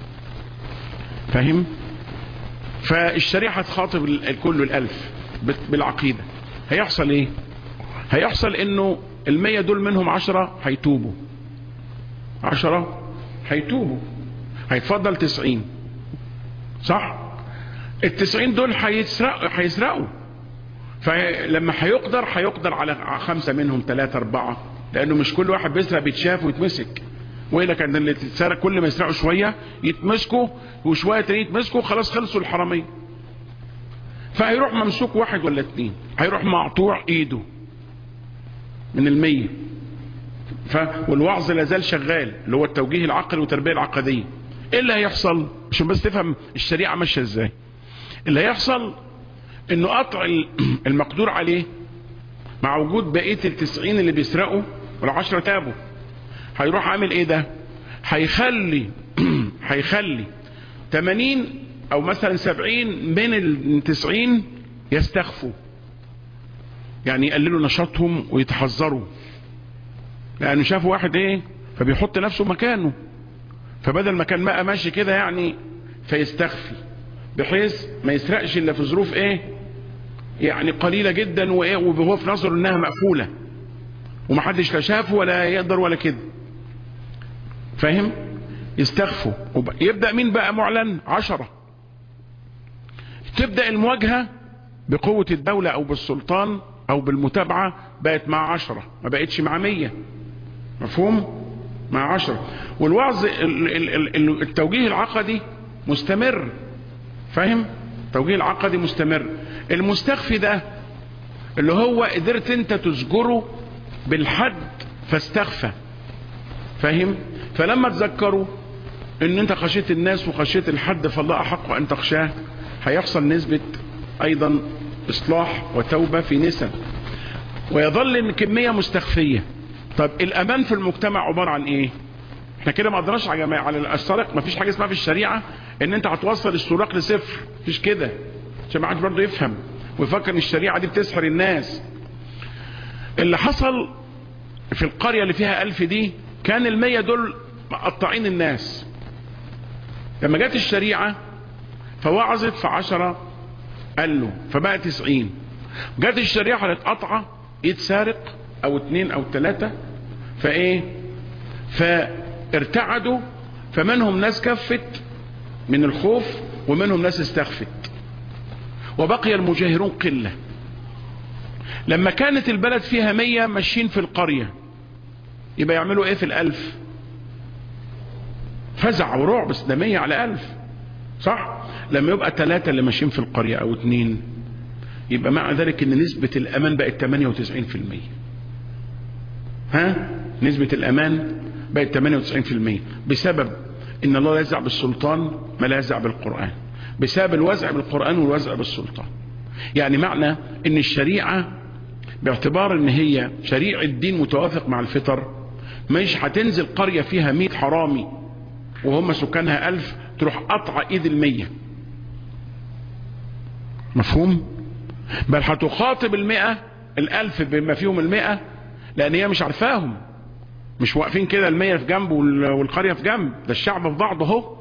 فاهم فالشريعه هتخاطب الكل الالف بالعقيده هيحصل ايه هيحصل انه المية دول منهم عشرة هيتوبوا عشرة هيتوبوا هيتفضل تسعين صح التسعين دول هيسرقوا هيسرقوا فلما هيقدر هيقدر على خمسة منهم ثلاثة أربعة لأنه مش كل واحد بيسرق بيتشاف ويتمسك وإلا كان اللي تتسرق كل ما يسرقوا شوية يتمسكوا وشوية تاني يتمسكوا خلاص خلصوا الحرامية فهيروح ممسوك واحد ولا اتنين هيروح مقطوع ايده من المية ف... والوعظ لازال شغال اللي هو التوجيه العقلي والتربية العقدية ايه اللي هيحصل عشان بس تفهم الشريعة ماشية ازاي اللي هيحصل انه قطع المقدور عليه مع وجود بقية التسعين اللي بيسرقوا والعشرة تابوا هيروح عامل ايه ده هيخلي هيخلي 80 او مثلا 70 من التسعين يستخفوا يعني يقللوا نشاطهم ويتحذروا لانه شافوا واحد ايه فبيحط نفسه مكانه فبدل ما كان بقى ماشي كده يعني فيستخفي بحيث ما يسرقش الا في ظروف ايه يعني قليله جدا وايه وهو في نظره انها مقفوله ومحدش لا شافه ولا يقدر ولا كده فاهم يستخفوا يبدا مين بقى معلن عشرة تبدا المواجهه بقوه الدوله او بالسلطان او بالمتابعه بقت مع عشرة ما بقتش مع مية مفهوم مع عشرة والوعظ التوجيه العقدي مستمر فاهم التوجيه العقدي مستمر المستخفي ده اللي هو قدرت انت تزجره بالحد فاستخفى فاهم فلما تذكروا ان انت خشيت الناس وخشيت الحد فالله احق ان تخشاه هيحصل نسبة ايضا اصلاح وتوبة في نسب ويظل ان كمية مستخفية طب الامان في المجتمع عبارة عن ايه احنا كده ما قدرناش على جماعة على السرق ما فيش حاجة اسمها في الشريعة ان انت هتوصل السراق لصفر مفيش كده عشان ما حدش برضه يفهم ويفكر ان الشريعة دي بتسحر الناس اللي حصل في القرية اللي فيها ألف دي كان المية دول مقطعين الناس لما جت الشريعة فوعظت في عشرة قال له فبقى تسعين جت الشريعة هتتقطع ايد سارق او اتنين او تلاتة فايه فارتعدوا فمنهم ناس كفت من الخوف ومنهم ناس استخفت وبقي المجاهرون قلة لما كانت البلد فيها مية ماشيين في القرية يبقى يعملوا ايه في الالف فزع ورعب بس ده مية على الف صح لما يبقى ثلاثة اللي ماشيين في القرية او اتنين يبقى مع ذلك ان نسبة الامان بقت 98% ها نسبة الامان بقت 98% بسبب ان الله لا يزع بالسلطان ما لا يزع بالقرآن بسبب الوزع بالقرآن والوزع بالسلطان يعني معنى ان الشريعة باعتبار ان هي شريعة الدين متوافق مع الفطر مش هتنزل قرية فيها 100 حرامي وهم سكانها ألف تروح قطع ايد المية مفهوم بل هتخاطب المئة الألف بما فيهم المئة لأن هي مش عارفاهم مش واقفين كده المية في جنب والقرية في جنب ده الشعب في بعض اهو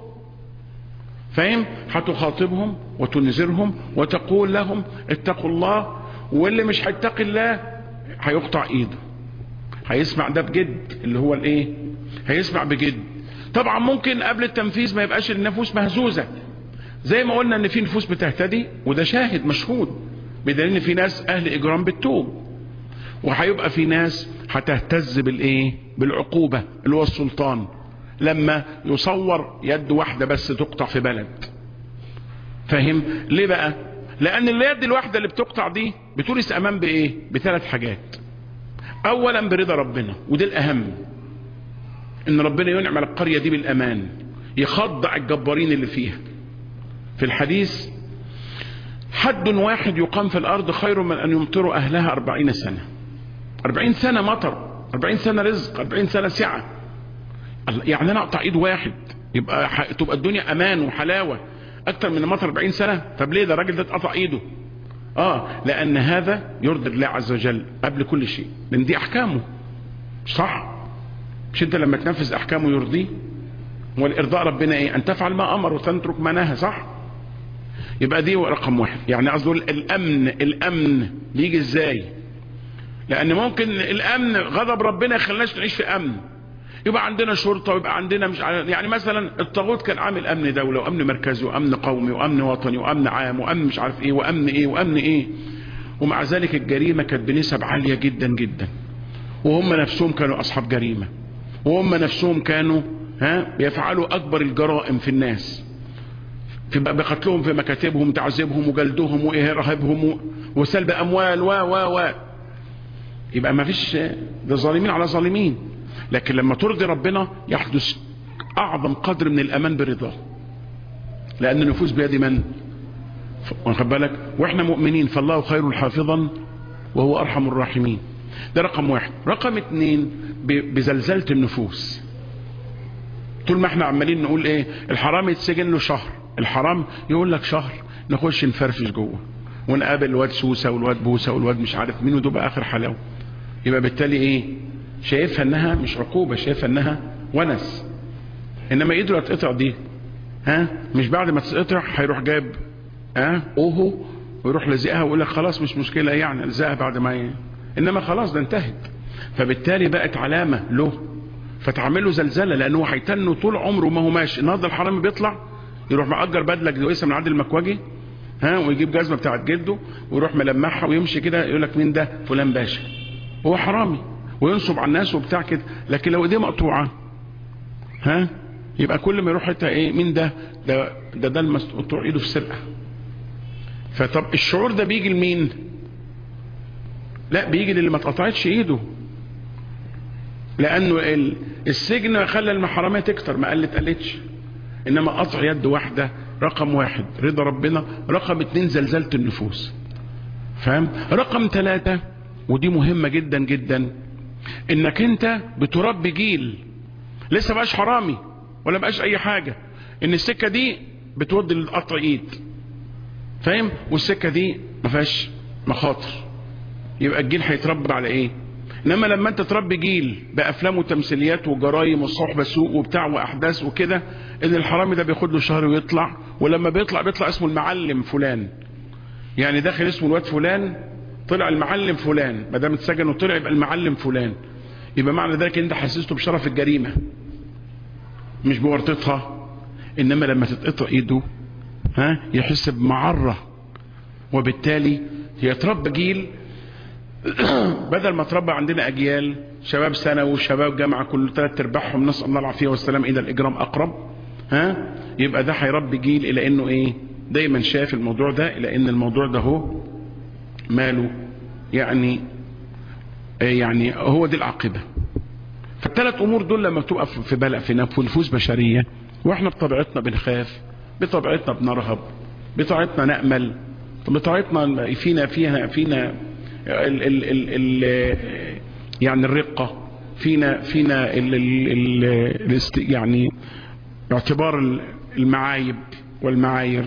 فاهم هتخاطبهم وتنذرهم وتقول لهم اتقوا الله واللي مش هيتقي الله هيقطع ايده هيسمع ده بجد اللي هو الايه هيسمع بجد طبعا ممكن قبل التنفيذ ما يبقاش النفوس مهزوزة زي ما قلنا ان في نفوس بتهتدي وده شاهد مشهود بدليل ان في ناس اهل اجرام بالتوب وهيبقى في ناس هتهتز بالايه بالعقوبة اللي هو السلطان لما يصور يد واحدة بس تقطع في بلد فاهم ليه بقى لان اليد الواحدة اللي بتقطع دي بتورث امان بايه بثلاث حاجات اولا برضا ربنا وده الاهم ان ربنا ينعم على القرية دي بالامان يخضع الجبارين اللي فيها في الحديث حد واحد يقام في الارض خير من ان يمطروا اهلها اربعين سنة اربعين سنة مطر اربعين سنة رزق اربعين سنة سعة يعني انا اقطع ايد واحد يبقى ح... تبقى الدنيا امان وحلاوة اكتر من مطر 40 سنة طب ليه ده الراجل ده اتقطع ايده اه لان هذا يرضي الله عز وجل قبل كل شيء لان دي احكامه صح مش انت لما تنفذ احكامه يرضيه والارضاء ربنا ايه ان تفعل ما امر وتترك ما نهى صح يبقى دي رقم واحد يعني قصده الامن الامن بيجي ازاي لان ممكن الامن غضب ربنا يخليناش نعيش في امن يبقى عندنا شرطة ويبقى عندنا مش يعني مثلا الطاغوت كان عامل امن دولة وامن مركزي وامن قومي وامن وطني وامن عام وامن مش عارف ايه وامن ايه وامن ايه ومع ذلك الجريمة كانت بنسب عالية جدا جدا وهم نفسهم كانوا اصحاب جريمة وهم نفسهم كانوا ها بيفعلوا اكبر الجرائم في الناس في بقتلهم في مكاتبهم تعذيبهم وجلدهم وارهابهم وسلب اموال و و و يبقى ما فيش ده ظالمين على ظالمين لكن لما ترضي ربنا يحدث اعظم قدر من الامان برضاه لان النفوس بيد من واخد بالك واحنا مؤمنين فالله خير حافظا وهو ارحم الراحمين ده رقم واحد رقم اتنين بزلزلة النفوس طول ما احنا عمالين نقول ايه الحرام يتسجن له شهر الحرام يقول لك شهر نخش نفرفش جوه ونقابل الواد سوسه والواد بوسه والواد مش عارف مين وتبقى اخر حلاوه يبقى بالتالي ايه شايفها انها مش عقوبة شايفها انها ونس انما ايده تقطع دي ها مش بعد ما تتقطع هيروح جاب ها اوهو ويروح لازقها ويقول لك خلاص مش مشكلة يعني الزقها بعد ما ي... انما خلاص ده انتهت فبالتالي بقت علامة له فتعمله زلزلة لانه هيتنه طول عمره ما هو ماشي النهارده الحرامي بيطلع يروح مأجر بدلة كويسة من عند المكواجي ها ويجيب جزمة بتاعت جده ويروح ملمعها ويمشي كده يقول لك مين ده فلان باشا هو حرامي وينصب على الناس وبتاع كده لكن لو ايديه مقطوعه ها يبقى كل ما يروح حته ايه مين ده ده ده ده المقطوع ايده في سرقه فطب الشعور ده بيجي لمين لا بيجي للي ما اتقطعتش ايده لانه السجن خلى المحرميه تكتر ما قلت قلتش انما قطع يد واحدة رقم واحد رضا ربنا رقم اتنين زلزلة النفوس فاهم رقم ثلاثة ودي مهمة جدا جدا انك انت بتربي جيل لسه بقاش حرامي ولا بقاش اي حاجة ان السكة دي بتودي للقطع ايد فاهم والسكة دي ما فيهاش مخاطر يبقى الجيل هيتربى على ايه انما لما انت تربي جيل بافلام وتمثيليات وجرايم وصحبة سوق وبتاع واحداث وكده ان الحرامي ده بياخد له شهر ويطلع ولما بيطلع بيطلع اسمه المعلم فلان يعني داخل اسمه الواد فلان طلع المعلم فلان ما دام اتسجن وطلع يبقى المعلم فلان يبقى معنى ذلك انت حسسته بشرف الجريمه مش بورطتها انما لما تتقطع ايده ها يحس بمعره وبالتالي يتربى جيل بدل ما تربى عندنا اجيال شباب ثانوي وشباب جامعه كل ثلاث ارباعهم نسال الله العافيه والسلام الى الاجرام اقرب ها يبقى ده هيربي جيل الى انه ايه دايما شاف الموضوع ده الى ان الموضوع ده هو ماله يعني يعني هو دي العاقبه فالثلاث امور دول لما تبقى في بلق في نفوس بشريه واحنا بطبيعتنا بنخاف بطبيعتنا بنرهب بطبيعتنا نامل بطبيعتنا فينا فيها فينا ال ال ال ال يعني الرقه فينا فينا ال ال ال يعني اعتبار المعايب والمعاير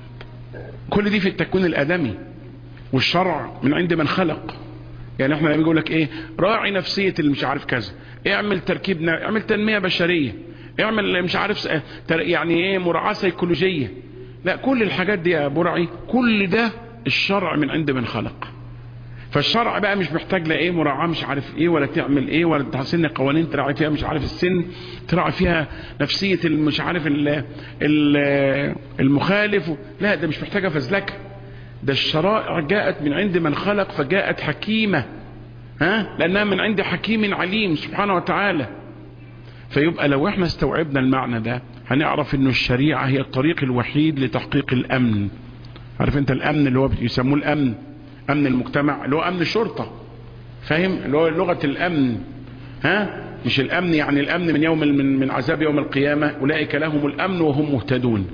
كل دي في التكوين الادمي والشرع من عند من خلق يعني احنا بيقول لك ايه راعي نفسيه اللي مش عارف كذا اعمل تركيب اعمل تنميه بشريه اعمل مش عارف يعني ايه مراعاه سيكولوجيه لا كل الحاجات دي يا برعي كل ده الشرع من عند من خلق فالشرع بقى مش محتاج لا ايه مراعاه مش عارف ايه ولا تعمل ايه ولا تحسن قوانين تراعي فيها مش عارف السن تراعي فيها نفسيه مش عارف ال ال المخالف لا ده مش محتاجه فزلكه ده الشرائع جاءت من عند من خلق فجاءت حكيمه ها لانها من عند حكيم عليم سبحانه وتعالى فيبقى لو احنا استوعبنا المعنى ده هنعرف انه الشريعه هي الطريق الوحيد لتحقيق الامن عارف انت الامن اللي هو يسموه الامن امن المجتمع اللي هو امن الشرطه فاهم اللي هو لغه الامن ها مش الامن يعني الامن من يوم من, من عذاب يوم القيامه اولئك لهم الامن وهم مهتدون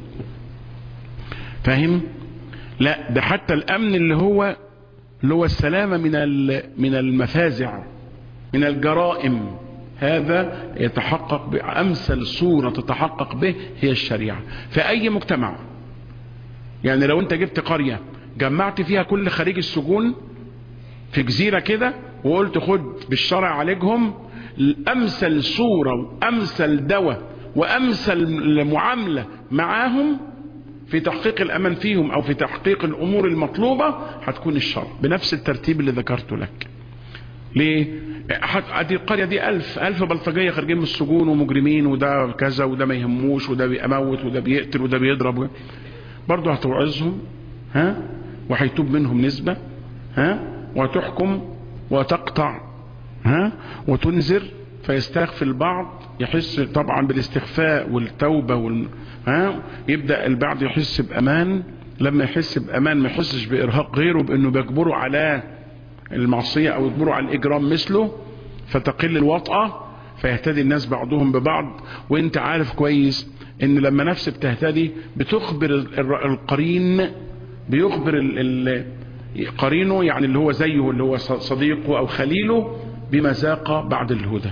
فاهم لا ده حتى الامن اللي هو اللي هو السلامه من من المفازع من الجرائم هذا يتحقق بامثل صوره تتحقق به هي الشريعه في اي مجتمع يعني لو انت جبت قريه جمعت فيها كل خريج السجون في جزيره كده وقلت خد بالشرع عالجهم امثل صوره وامثل دواء وامثل معامله معاهم في تحقيق الامان فيهم او في تحقيق الامور المطلوبه هتكون الشرع بنفس الترتيب اللي ذكرته لك ليه ادي القريه دي ألف ألف بلطجيه خارجين من السجون ومجرمين وده كذا وده ما يهموش وده بيموت وده بيقتل وده بيضرب برضه هتوعظهم ها وهيتوب منهم نسبه ها وتحكم وتقطع ها وتنذر فيستغفر البعض يحس طبعا بالاستخفاء والتوبه وال... ها يبدا البعض يحس بامان لما يحس بامان ما يحسش بارهاق غيره بانه بيجبره على المعصيه او يجبره على الاجرام مثله فتقل الوطأة فيهتدي الناس بعضهم ببعض وانت عارف كويس ان لما نفس بتهتدي بتخبر القرين بيخبر ال ال قرينه يعني اللي هو زيه اللي هو صديقه او خليله بما ذاق بعد الهدى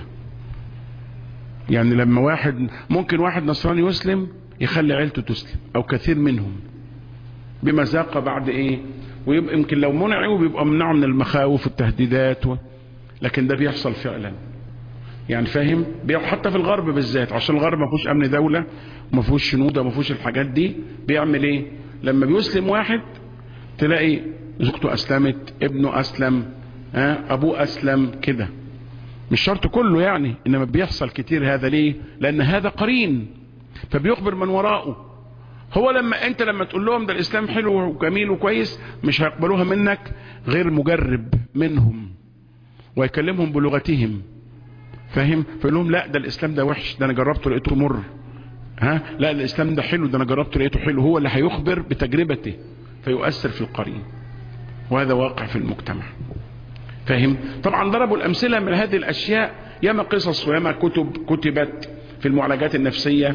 يعني لما واحد ممكن واحد نصراني يسلم يخلي عيلته تسلم او كثير منهم بما ذاق بعد ايه ويبقى يمكن لو منعوا بيبقى منعوا من المخاوف والتهديدات و... لكن ده بيحصل فعلا يعني فاهم حتى في الغرب بالذات عشان الغرب ما فيهوش امن دوله وما فيهوش شنوده وما فيهوش الحاجات دي بيعمل ايه لما بيسلم واحد تلاقي زوجته اسلمت ابنه اسلم ها ابوه اسلم كده مش شرط كله يعني انما بيحصل كتير هذا ليه لان هذا قرين فبيخبر من وراءه هو لما انت لما تقول لهم ده الاسلام حلو وجميل وكويس مش هيقبلوها منك غير مجرب منهم ويكلمهم بلغتهم فاهم فيقول لهم لا ده الاسلام ده وحش ده انا جربته لقيته مر ها لا الاسلام ده حلو ده انا جربته لقيته حلو هو اللي هيخبر بتجربته فيؤثر في القرين وهذا واقع في المجتمع فاهم طبعا ضربوا الامثله من هذه الاشياء ياما قصص وياما كتب كتبت في المعالجات النفسيه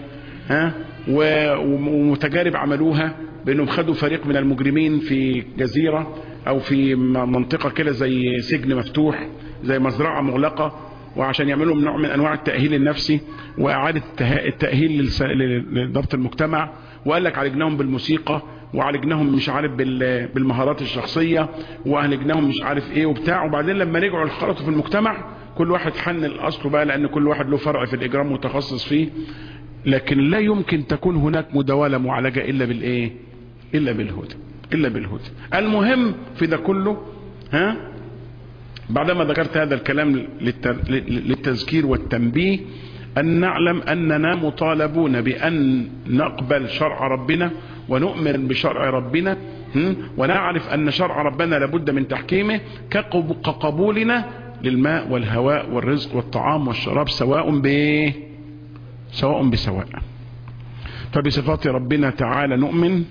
ها ومتجارب عملوها بانهم خدوا فريق من المجرمين في جزيرة او في منطقة كده زي سجن مفتوح زي مزرعة مغلقة وعشان يعملوا نوع من انواع التأهيل النفسي واعادة التأهيل لضبط المجتمع وقال لك عالجناهم بالموسيقى وعالجناهم مش عارف بالمهارات الشخصية وعالجناهم مش عارف ايه وبتاع وبعدين لما رجعوا انخرطوا في المجتمع كل واحد حن الاصل بقى لان كل واحد له فرع في الاجرام متخصص فيه لكن لا يمكن تكون هناك مداولة معالجة الا بالايه الا بالهدى الا بالهدى المهم في ده كله ها بعدما ذكرت هذا الكلام للتذكير والتنبيه أن نعلم أننا مطالبون بأن نقبل شرع ربنا ونؤمن بشرع ربنا ونعرف أن شرع ربنا لابد من تحكيمه كقبولنا للماء والهواء والرزق والطعام والشراب سواء ب سواء بسواء فبصفات ربنا تعالى نؤمن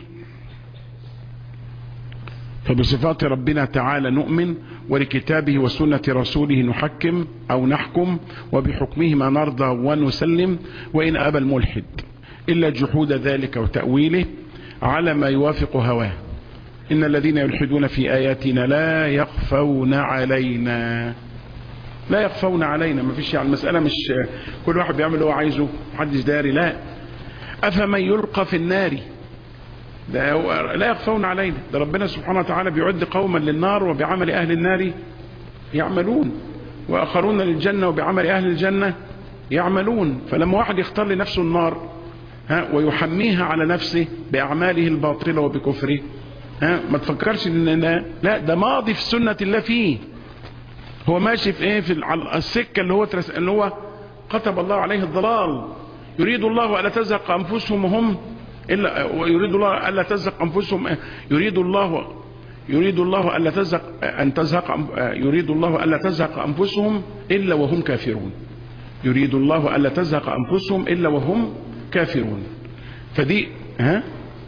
فبصفات ربنا تعالى نؤمن ولكتابه وسنة رسوله نحكم أو نحكم وبحكمهما نرضى ونسلم وإن أبى الملحد إلا جحود ذلك وتأويله على ما يوافق هواه إن الذين يلحدون في آياتنا لا يخفون علينا لا يخفون علينا ما فيش يعني المسألة مش كل واحد بيعمل اللي هو عايزه محدش داري لا أفمن يلقى في النار ده لا يخفون علينا ده ربنا سبحانه وتعالى بيعد قوما للنار وبعمل أهل النار يعملون وآخرون للجنة وبعمل أهل الجنة يعملون فلما واحد يختار لنفسه النار ها ويحميها على نفسه بأعماله الباطلة وبكفره ها ما تفكرش ان لا ده ماضي في سنة الله فيه هو ماشي في ايه في السكة اللي هو ترس اللي هو كتب الله عليه الضلال يريد الله ألا تزهق أنفسهم وهم إلا ويريد الله ألا تزهق أنفسهم يريد الله يريد الله ألا تزهق أن تزهق يريد الله ألا تزهق أنفسهم إلا وهم كافرون يريد الله ألا تزهق أنفسهم إلا وهم كافرون فدي ها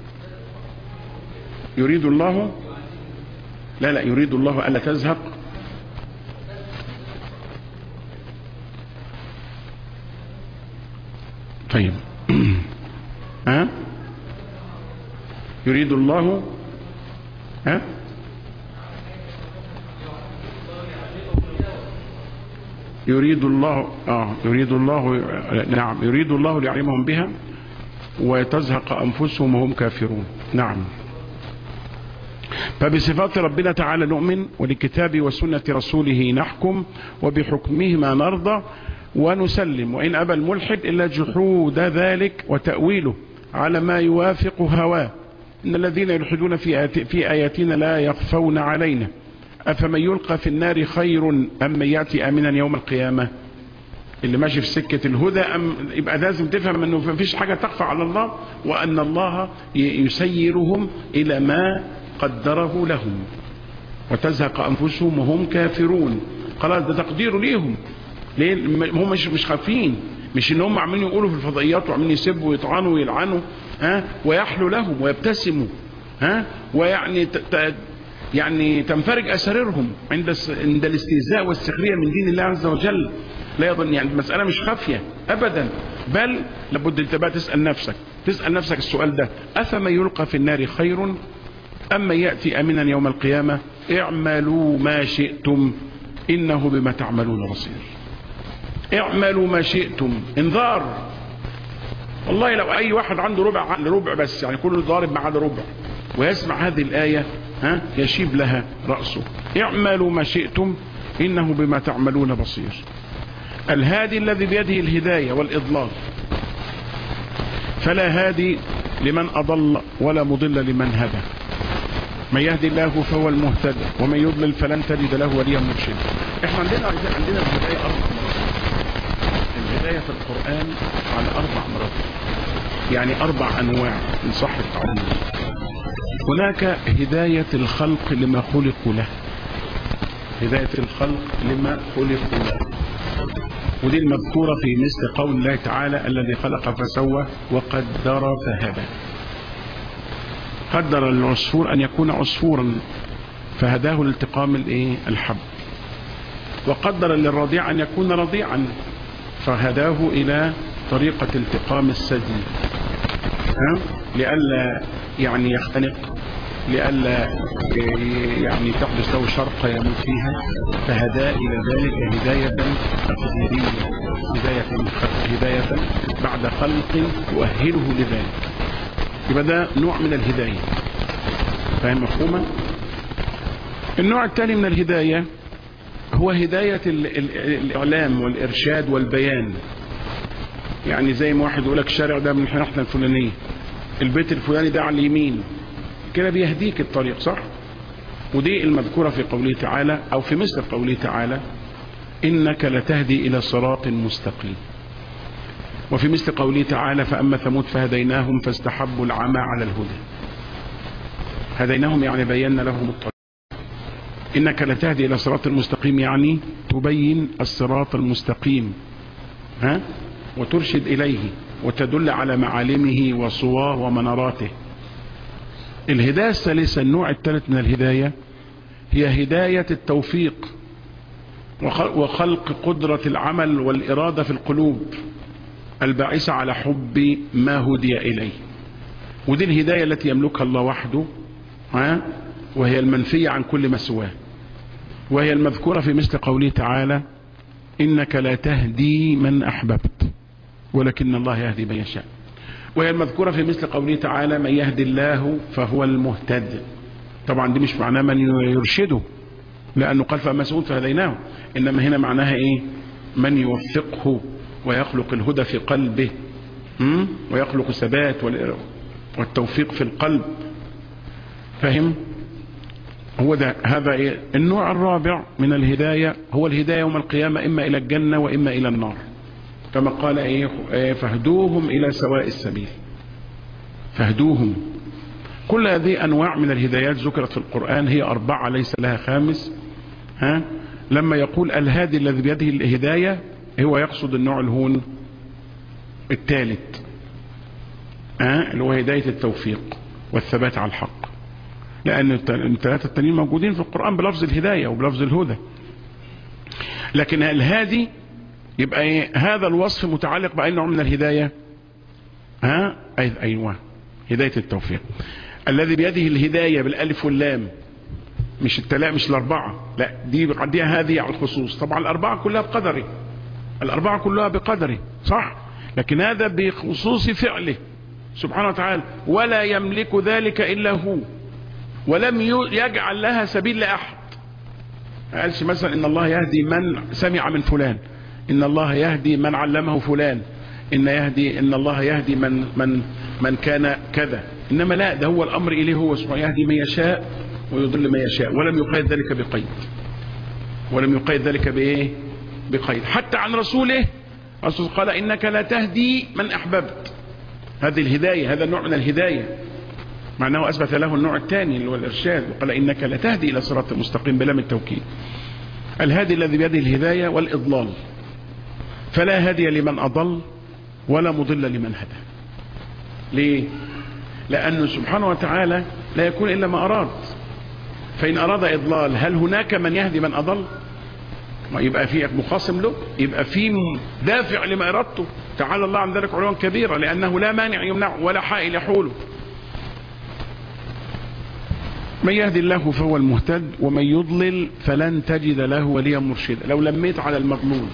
يريد الله لا لا يريد الله ألا تزهق طيب ها يريد الله ها يريد الله اه يريد الله نعم يريد الله ليعلمهم بها وتزهق انفسهم وهم كافرون نعم فبصفات ربنا تعالى نؤمن ولكتابه وسنة رسوله نحكم وبحكمهما نرضى ونسلم وإن أبى الملحد إلا جحود ذلك وتأويله على ما يوافق هواه إن الذين يلحدون في, آت... في آياتنا لا يخفون علينا أفمن يلقى في النار خير أم من يأتي آمنا يوم القيامة اللي ماشي في سكة الهدى أم يبقى لازم تفهم أنه ما فيش حاجة تخفى على الله وأن الله يسيرهم إلى ما قدره لهم وتزهق أنفسهم وهم كافرون خلاص ده تقدير ليهم ليه هم مش مش خافين مش ان هم عمالين يقولوا في الفضائيات وعمالين يسبوا ويطعنوا ويلعنوا ها ويحلو لهم ويبتسموا ها ويعني ت... يعني تنفرج اسرارهم عند عند الاستهزاء والسخريه من دين الله عز وجل لا يظن يعني المساله مش خافيه ابدا بل لابد انت بقى تسال نفسك تسال نفسك السؤال ده افمن يلقى في النار خير اما ياتي امنا يوم القيامه اعملوا ما شئتم انه بما تعملون بصير اعملوا ما شئتم انذار والله لو اي واحد عنده ربع عقل ربع بس يعني كله ضارب ما عدا ربع ويسمع هذه الايه ها يشيب لها راسه اعملوا ما شئتم انه بما تعملون بصير الهادي الذي بيده الهدايه والاضلال فلا هادي لمن اضل ولا مضل لمن هدى من يهدي الله فهو المهتدى ومن يضلل فلن تجد له وليا مرشدا احنا عندنا عندنا الهدايه اربع الهداية في القرآن على أربع مراتب يعني أربع أنواع إن صح التعبير هناك هداية الخلق لما خلقوا له هداية الخلق لما خلقوا له ودي المذكورة في مثل قول الله تعالى الذي خلق فسوى وقدر فهدى قدر العصفور أن يكون عصفورا فهداه لالتقام الايه الحب وقدر للرضيع أن يكون رضيعا فهداه إلى طريقة التقام الثدي ها لئلا يعني يختنق لئلا يعني تحدث له شرقة يموت فيها فهدى إلى ذلك هداية تقديرية هداية هداية بعد خلق يؤهله لذلك يبقى ده نوع من الهداية فاهم مفهوما النوع الثاني من الهداية هو هداية ال ال الإعلام والإرشاد والبيان يعني زي ما واحد يقول لك الشارع ده من الناحية الفلانية البيت الفلاني ده على اليمين كده بيهديك الطريق صح ودي المذكورة في قوله تعالى أو في مثل قوله تعالى إنك لتهدي إلى صراط مستقيم وفي مثل قوله تعالى فأما ثمود فهديناهم فاستحبوا العمى على الهدى هديناهم يعني بينا لهم الطريق إنك لتهدي إلى صراط المستقيم يعني تبين الصراط المستقيم ها وترشد إليه وتدل على معالمه وصواه ومناراته الهداية الثالثة النوع الثالث من الهداية هي هداية التوفيق وخلق قدرة العمل والإرادة في القلوب الباعثة على حب ما هدي إليه ودي الهداية التي يملكها الله وحده ها وهي المنفية عن كل ما سواه وهي المذكورة في مثل قوله تعالى إنك لا تهدي من أحببت ولكن الله يهدي من يشاء وهي المذكورة في مثل قوله تعالى من يهدي الله فهو المهتد طبعا دي مش معناه من يرشده لأنه قال فأما سعود فهديناه إنما هنا معناها إيه من يوفقه ويخلق الهدى في قلبه ويخلق الثبات والتوفيق في القلب فهم هو ده هذا إيه؟ النوع الرابع من الهداية هو الهداية يوم القيامة إما إلى الجنة وإما إلى النار كما قال إيه فاهدوهم إلى سواء السبيل فاهدوهم كل هذه أنواع من الهدايات ذكرت في القرآن هي أربعة ليس لها خامس ها لما يقول الهادي الذي بيده الهداية هو يقصد النوع الهون الثالث ها اللي هو هداية التوفيق والثبات على الحق لأن الثلاثة التانيين موجودين في القرآن بلفظ الهداية وبلفظ الهدى لكن الهادي يبقى إيه؟ هذا الوصف متعلق بأي نوع من الهداية ها أيوة هداية التوفيق الذي بيده الهداية بالألف واللام مش التلاء مش الأربعة لا دي بقديها هذه على الخصوص طبعا الأربعة كلها بقدره الأربعة كلها بقدره صح لكن هذا بخصوص فعله سبحانه وتعالى ولا يملك ذلك إلا هو ولم يجعل لها سبيل لأحد ما قالش مثلا إن الله يهدي من سمع من فلان إن الله يهدي من علمه فلان إن يهدي إن الله يهدي من من من كان كذا إنما لا ده هو الأمر إليه هو سبحانه يهدي من يشاء ويضل من يشاء ولم يقيد ذلك بقيد ولم يقيد ذلك بإيه بقيد حتى عن رسوله الرسول قال إنك لا تهدي من أحببت هذه الهداية هذا النوع من الهداية مع أنه أثبت له النوع الثاني اللي هو الإرشاد وقال إنك لا تهدي إلى صراط المستقيم بلام التوكيد الهادي الذي بيده الهداية والإضلال فلا هادي لمن أضل ولا مضل لمن هدى ليه لأنه سبحانه وتعالى لا يكون إلا ما أراد فإن أراد إضلال هل هناك من يهدي من أضل ما يبقى في مخاصم له يبقى في دافع لما إرادته تعالى الله عن ذلك علوا كبيرا لأنه لا مانع يمنع ولا حائل يحوله من يهدي الله فهو المهتد ومن يضلل فلن تجد له وليا مرشدا لو لميت على المضلول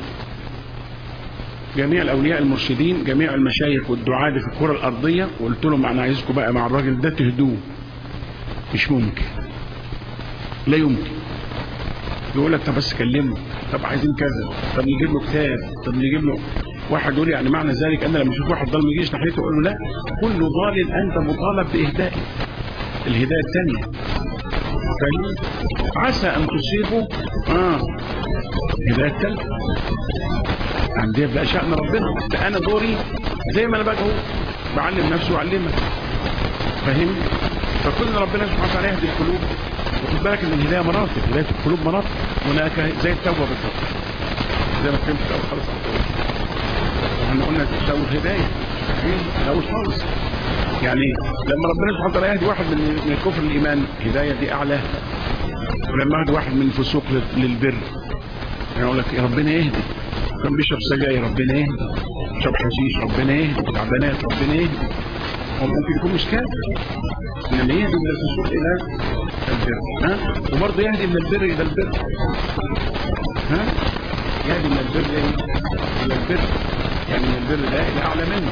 جميع الأولياء المرشدين جميع المشايخ والدعاة في الكرة الأرضية وقلت لهم أنا عايزكم بقى مع الراجل ده تهدوه مش ممكن لا يمكن يقول لك طب بس كلمه طب عايزين كذا طب نجيب له كتاب طب نجيب له واحد يقول يعني معنى ذلك انا لما اشوف واحد ضال ما يجيش ناحيته اقول له لا كل ضال انت مطالب باهدائه الهدايه الثانيه فاهم عسى ان تصيبوا اه الهدايه الثالثه عندي بقى شأن ربنا ده انا دوري زي ما انا بقى هو بعلم نفسي واعلمك فاهم فكل ربنا سبحانه وتعالى يهدي القلوب وخد بالك ان الهدايه مراتب هدايه القلوب مراتب هناك زي التوبه بالظبط زي ما اتكلمت في الاول خالص احنا قلنا التوبه هدايه الاول خالص يعني لما ربنا سبحانه وتعالى يهدي واحد من من الكفر للايمان هدايه دي اعلى ولما يهدي واحد من الفسوق للبر يعني اقول لك يا ربنا يهدي كان بيشرب سجاير ربنا يهدي شرب حشيش ربنا يهدي تعبانات ربنا يهدي هو ممكن يكون مش كافر انما يهدي من الفسوق الى البر ها وبرضه يهدي من البر الى البر ها يهدي من البر الى البر يعني من البر ده الى اعلى منه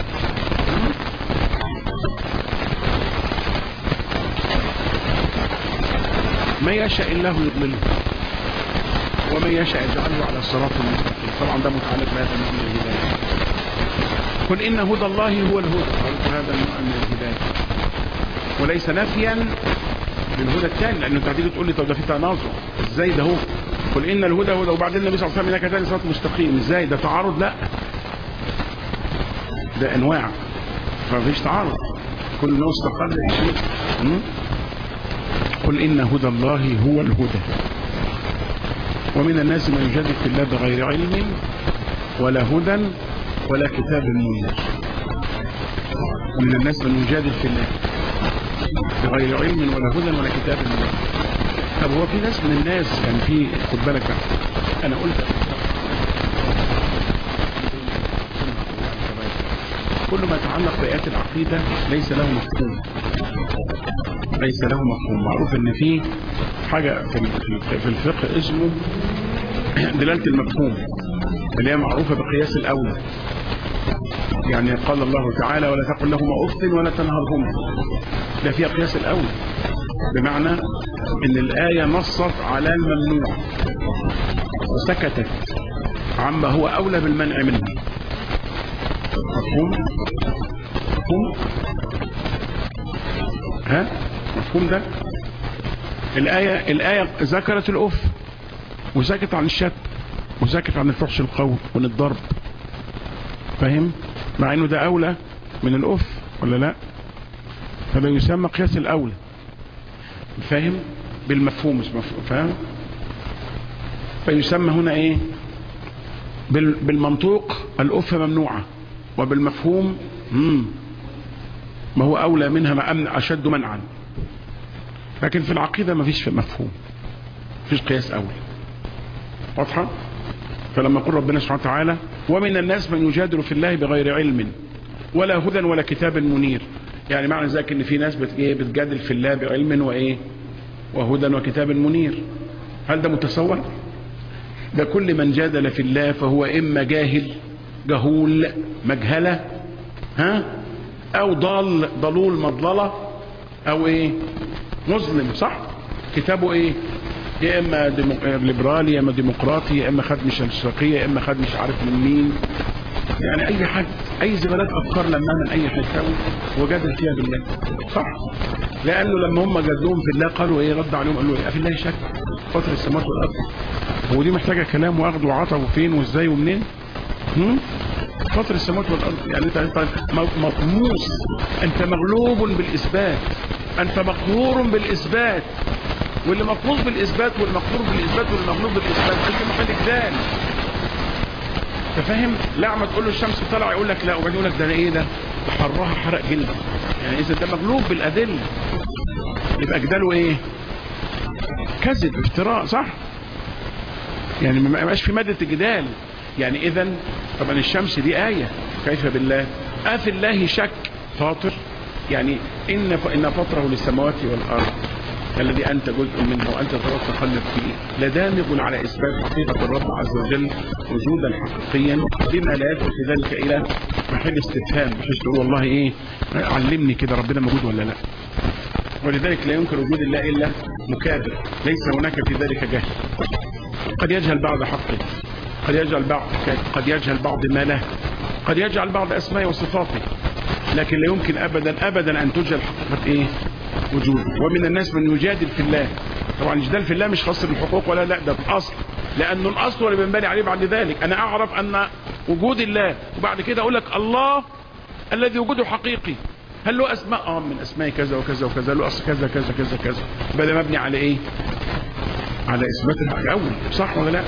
ما يشاء الله يضلله ومن يشاء يجعله على الصراط المستقيم طبعا ده متعلق بهذا من الهدايه قل ان هدى الله هو الهدى قلت هذا من الهدايه وليس نفيا للهدى الثاني لانه انت هتيجي تقول لي طب ده في تناظر ازاي ده هو قل ان الهدى هدى وبعدين النبي صلى الله عليه وسلم انك تاني صراط مستقيم ازاي ده تعارض لا ده انواع فمفيش تعارض كل ما استقر شيء قل ان هدى الله هو الهدى ومن الناس من يجادل في الله بغير علم ولا هدى ولا كتاب منير ومن الناس من يجادل في الله بغير علم ولا هدى ولا كتاب منير طب هو في ناس من الناس كان في خد بالك انا قلت كل ما يتعلق بآيات العقيدة ليس له مفهوم ليس له مفهوم معروف ان في حاجة في الفقه اسمه دلالة المفهوم اللي هي معروفة بقياس الأولى يعني قال الله تعالى ولا تقل لهما أف ولا تنهرهما ده فيها قياس الأولى بمعنى ان الآية نصت على الممنوع وسكتت عما هو أولى بالمنع منه مفهوم مفهوم ها مفهوم ده الآية, الآية ذكرت الأف وسكت عن الشتم وسكت عن الفحش القول وعن الضرب فاهم مع انه ده اولى من الاف ولا لا فده يسمى قياس الاولى فاهم بالمفهوم مش مفهوم فاهم فيسمى هنا ايه بالمنطوق الاف ممنوعه وبالمفهوم مم ما هو اولى منها ما امن اشد منعا لكن في العقيده ما فيش مفهوم فيش قياس اولى واضحه فلما يقول ربنا سبحانه وتعالى ومن الناس من يجادل في الله بغير علم ولا هدى ولا كتاب منير يعني معنى ذلك ان في ناس بتجادل في الله بعلم وايه وهدى وكتاب منير هل ده متصور ده كل من جادل في الله فهو اما جاهل جهول مجهلة ها او ضال ضلول مضللة او ايه مسلم صح كتابه ايه يا اما ليبرالي يا اما ديمقراطي يا اما خد مش اشتراكيه يا اما خد مش عارف من مين يعني اي حد اي زبالات افكار لما من اي حته وجادل فيها بالله صح لانه لما هم جادلوهم في الله قالوا ايه رد عليهم قالوا ايه في الله شك فطر السماوات والارض هو دي محتاجه كلام واخد وعطى وفين وازاي ومنين هم؟ فطر السماوات والارض يعني انت انت مطموس انت مغلوب بالاثبات انت مقهور بالاثبات واللي مطلوب بالاثبات والمقهور بالاثبات والمغلوب بالاثبات انت محل جدال انت فاهم لا ما تقول له الشمس طلع يقول لك لا وبعدين يقول لك ده ايه ده حرها حرق جلد يعني اذا ده مغلوب بالادله يبقى جداله ايه كذب افتراء صح يعني ما يبقاش في ماده الجدال يعني اذا طبعا الشمس دي ايه كيف بالله افي الله شك فاطر يعني ان ان فطره للسماوات والارض الذي أنت جزء منه وأنت تتخلف فيه لدامغ على إثبات حقيقة الرب عز وجل وجودا حقيقيا بما لا يدخل في ذلك إلى محل استفهام بحيث تقول والله إيه علمني كده ربنا موجود ولا لا ولذلك لا ينكر وجود الله إلا مكابر ليس هناك في ذلك جهل قد يجهل بعض حقه قد يجهل بعض قد يجهل بعض ما له قد يجعل بعض أسمائه وصفاته لكن لا يمكن أبدا أبدا أن تجهل حقيقة إيه وجوده ومن الناس من يجادل في الله طبعا الجدال في الله مش خاص بالحقوق ولا لا ده الاصل لانه الاصل اللي بنبني عليه بعد ذلك انا اعرف ان وجود الله وبعد كده اقول لك الله الذي وجوده حقيقي هل له اسماء اه من اسماء كذا وكذا وكذا له اصل كذا كذا كذا كذا يبقى ده مبني على ايه على اثبات الاول صح ولا لا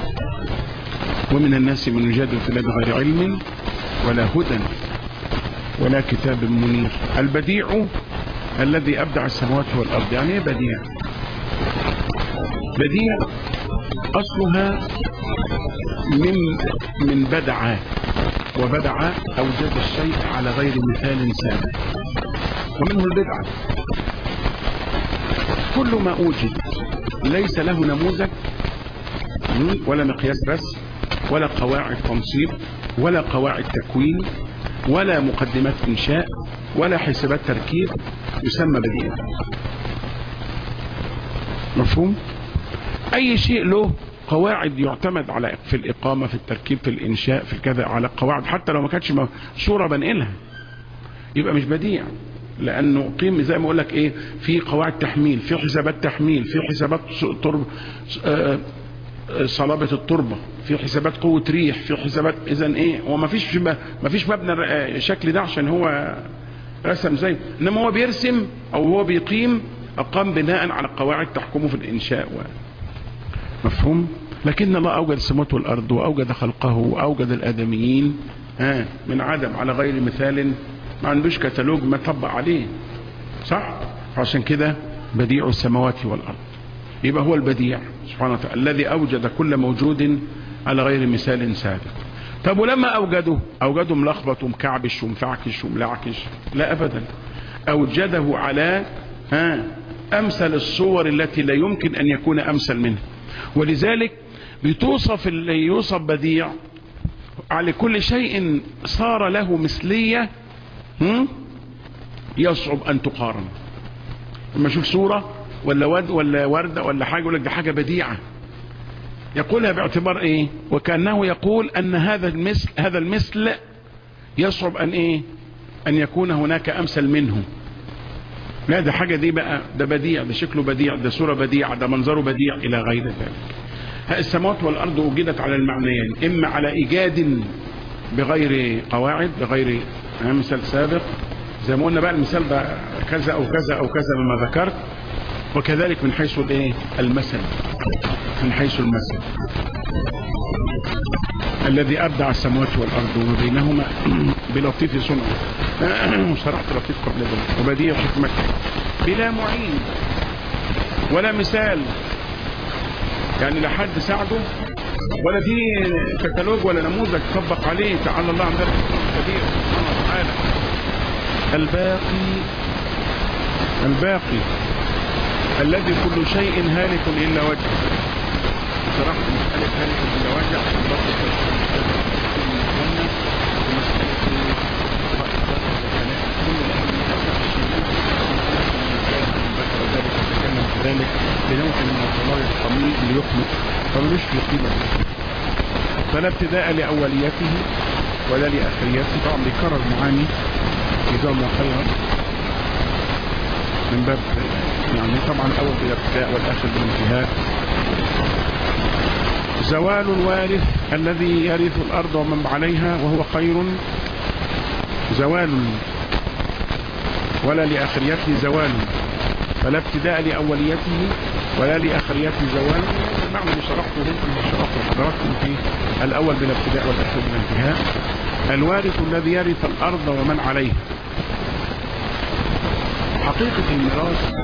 ومن الناس من يجادل في الله بغير علم ولا هدى ولا كتاب منير البديع الذي أبدع السماوات والأرض يعني ايه بديع بديع أصلها من من بدع وبدع أوجد الشيء على غير مثال سابق ومنه البدعة كل ما أوجد ليس له نموذج ولا مقياس رسم ولا قواعد تنصيب ولا قواعد تكوين ولا مقدمات إنشاء ولا حسابات تركيب يسمى بديع مفهوم أي شيء له قواعد يعتمد على في الإقامة في التركيب في الإنشاء في كذا على قواعد حتى لو ما كانتش صورة بنقلها يبقى مش بديع لأنه قيم زي ما أقول لك إيه في قواعد تحميل في حسابات تحميل في حسابات ترب صلابة التربة في حسابات قوة ريح في حسابات إذا إيه هو ما فيش ما فيش مبنى شكل ده عشان هو رسم زيه إنما هو بيرسم أو هو بيقيم أقام بناء على قواعد تحكمه في الإنشاء و... مفهوم لكن الله أوجد السماوات والأرض وأوجد خلقه وأوجد الآدميين ها من عدم على غير مثال ما عندوش كتالوج ما طبق عليه صح عشان كده بديع السماوات والأرض يبقى هو البديع سبحانه وتعالى الذي أوجد كل موجود على غير مثال سابق طب ولما أوجده أوجده ملخبط ومكعبش ومفعكش وملعكش لا أبدا أوجده على ها أمثل الصور التي لا يمكن أن يكون أمثل منها ولذلك بتوصف اللي يوصف بديع على كل شيء صار له مثلية يصعب أن تقارن لما أشوف صورة ولا ود ولا وردة ولا حاجة يقول لك ده حاجة بديعة يقولها باعتبار ايه وكأنه يقول ان هذا المثل هذا المثل يصعب ان ايه ان يكون هناك امثل منه لا ده حاجة دي بقى ده بديع ده شكله بديع ده صورة بديعة ده منظره بديع الى غير ذلك السماوات والارض وجدت على المعنيين اما على ايجاد بغير قواعد بغير مثال سابق زي ما قلنا بقى المثال ده كذا او كذا او كذا مما ذكرت وكذلك من حيث الايه المثل من حيث المثل الذي ابدع السماوات والارض وما بينهما بلطيف صنعه وشرحت لطيف قبل ذلك وبديع حكمته بلا معين ولا مثال يعني لا حد ساعده ولا في كتالوج ولا نموذج طبق عليه تعالى الله عن ذلك كبير سبحانه وتعالى الباقي الباقي الذي كل شيء هالك إلا وجهه صراحة مسألة هالك إلا وجهه ذلك بنوع من الضلال القميء ليخلق فملوش في قيمة فلا ابتداء لأوليته ولا لآخريته طبعا بيكرر معاني جزاهم الله خيرا من باب يعني طبعا الأول بالابتداء والآخر بالانتهاء زوال الوارث الذي يرث الأرض ومن عليها وهو خير زوال ولا لآخريته زوال فلا ابتداء لأوليته ولا لآخريته زوال المعنى اللي شرحته اللي شرحته حضراتكم في الأول بالابتداء والآخر بالانتهاء الوارث الذي يرث الأرض ومن عليها حقيقة الميراث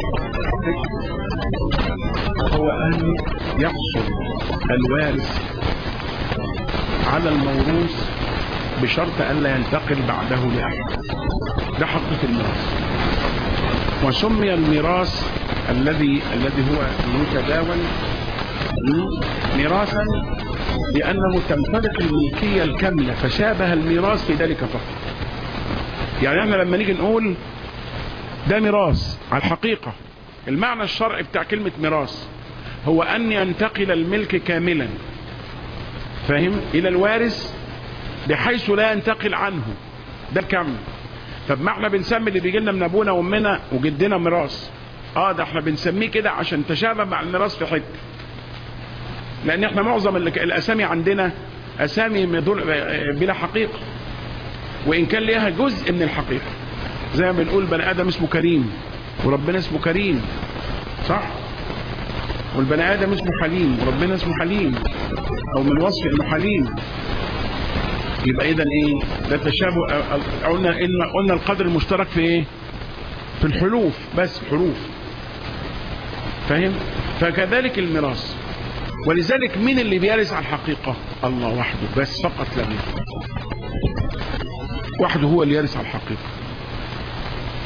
هو أن يحصل الوارث على الموروث بشرط أن لا ينتقل بعده لأحد ده حقيقة الميراث وسمي الميراث الذي الذي هو المتداول ميراثا لأنه تنطلق الملكية الكاملة فشابه الميراث في ذلك فقط يعني احنا لما نيجي نقول ده ميراث على الحقيقة المعنى الشرعي بتاع كلمة ميراث هو أن ينتقل الملك كاملا فاهم إلى الوارث بحيث لا ينتقل عنه ده الكامل طب ما احنا بنسمي اللي بيجي لنا من ابونا وامنا وجدنا ميراث اه ده احنا بنسميه كده عشان تشابه مع الميراث في حته لان احنا معظم الاسامي عندنا اسامي بلا حقيقه وان كان ليها جزء من الحقيقه زي ما بنقول بني ادم اسمه كريم وربنا اسمه كريم صح والبني ادم اسمه حليم وربنا اسمه حليم او من وصف انه حليم يبقى اذا ايه ده تشابه قلنا قلنا القدر المشترك في ايه في الحروف بس حروف فاهم فكذلك الميراث ولذلك مين اللي بيرث على الحقيقة الله وحده بس فقط لا غير وحده هو اللي يرث على الحقيقة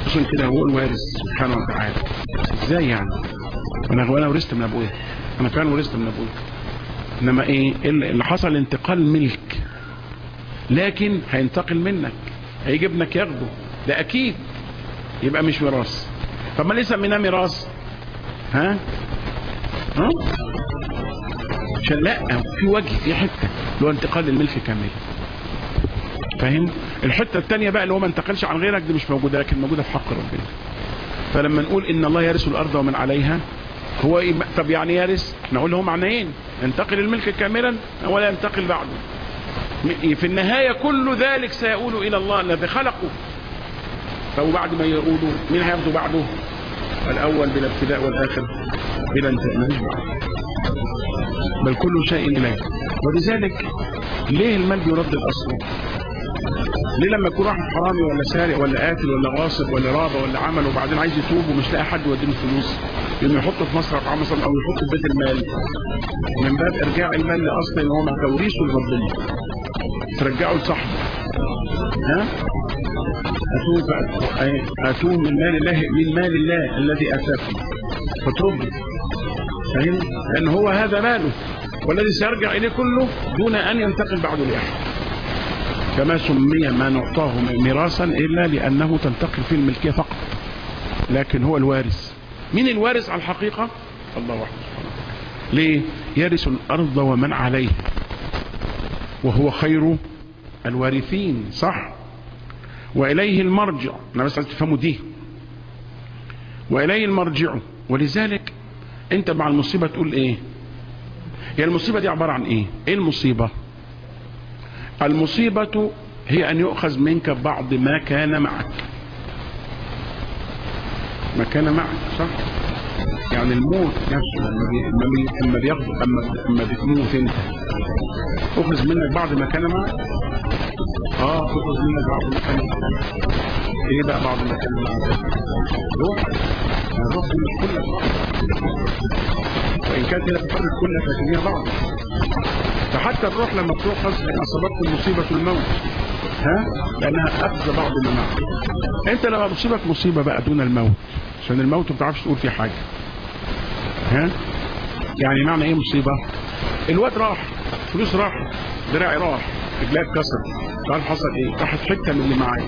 عشان كده هو الوارث سبحانه وتعالى ازاي يعني انا وانا ورثت من ابويا انا كان ورثت من ابويا انما ايه اللي حصل انتقال ملك لكن هينتقل منك هيجي ابنك ياخده ده اكيد يبقى مش ميراث طب ما ليه سميناه ميراث ها ها عشان لا في وجه في حته اللي هو انتقال الملك كامل فاهم الحته الثانيه بقى اللي هو ما انتقلش عن غيرك دي مش موجوده لكن موجوده في حق ربنا فلما نقول ان الله يرث الارض ومن عليها هو إيه طب يعني يرث نقول له معنيين ينتقل الملك كاملا ولا ينتقل بعده في النهايه كل ذلك سيؤول الى الله الذي خلقه فهو بعد ما يقولوا مين هياخده بعده الاول بلا ابتداء والاخر بلا انتهاء بل كل شيء اليه ولذلك ليه المال بيرد الاصل ليه لما يكون واحد حرامي ولا سارق ولا قاتل ولا غاصب ولا رابع ولا عمل وبعدين عايز يتوب ومش لاقي حد يوديله فلوس انه يحطه في مصرف عام مثلا او يحطه في بيت المال من باب ارجاع المال لاصل ان هو توريثه لربنا ترجعه لصاحبه ها اتوه اتوه من مال الله من مال الله الذي اتاكم فترد فاهم لان هو هذا ماله والذي سيرجع اليه كله دون ان ينتقل بعد لاحد كما سمي ما نعطاه ميراثا إلا لأنه تنتقل فيه الملكية فقط لكن هو الوارث مين الوارث على الحقيقة الله وحده ليه يرث الأرض ومن عليها وهو خير الوارثين صح وإليه المرجع أنا بس عايز تفهموا دي وإليه المرجع ولذلك أنت مع المصيبة تقول إيه هي المصيبة دي عبارة عن إيه إيه المصيبة المصيبة هي أن يؤخذ منك بعض ما كان معك ما كان معك صح يعني الموت نفسه لما بياخد اما اما بتموت انت اخذ منك بعض ما كان معك اه اخذ منك بعض ما كان معك ايه بقى بعض ما كان معك روح الروح دي مش كلك وان كانت هي تفرق كلك لكن هي بعض فحتى الروح لما بتؤخذ ان اصابتكم مصيبه الموت ها لانها اخذ بعض ما معك انت لما تصيبك مصيبه بقى دون الموت عشان الموت ما بتعرفش تقول فيه حاجه ها يعني معنى ايه مصيبه الواد راح فلوس راح دراعي راح رجلي اتكسر قال حصل ايه راحت حته من اللي معايا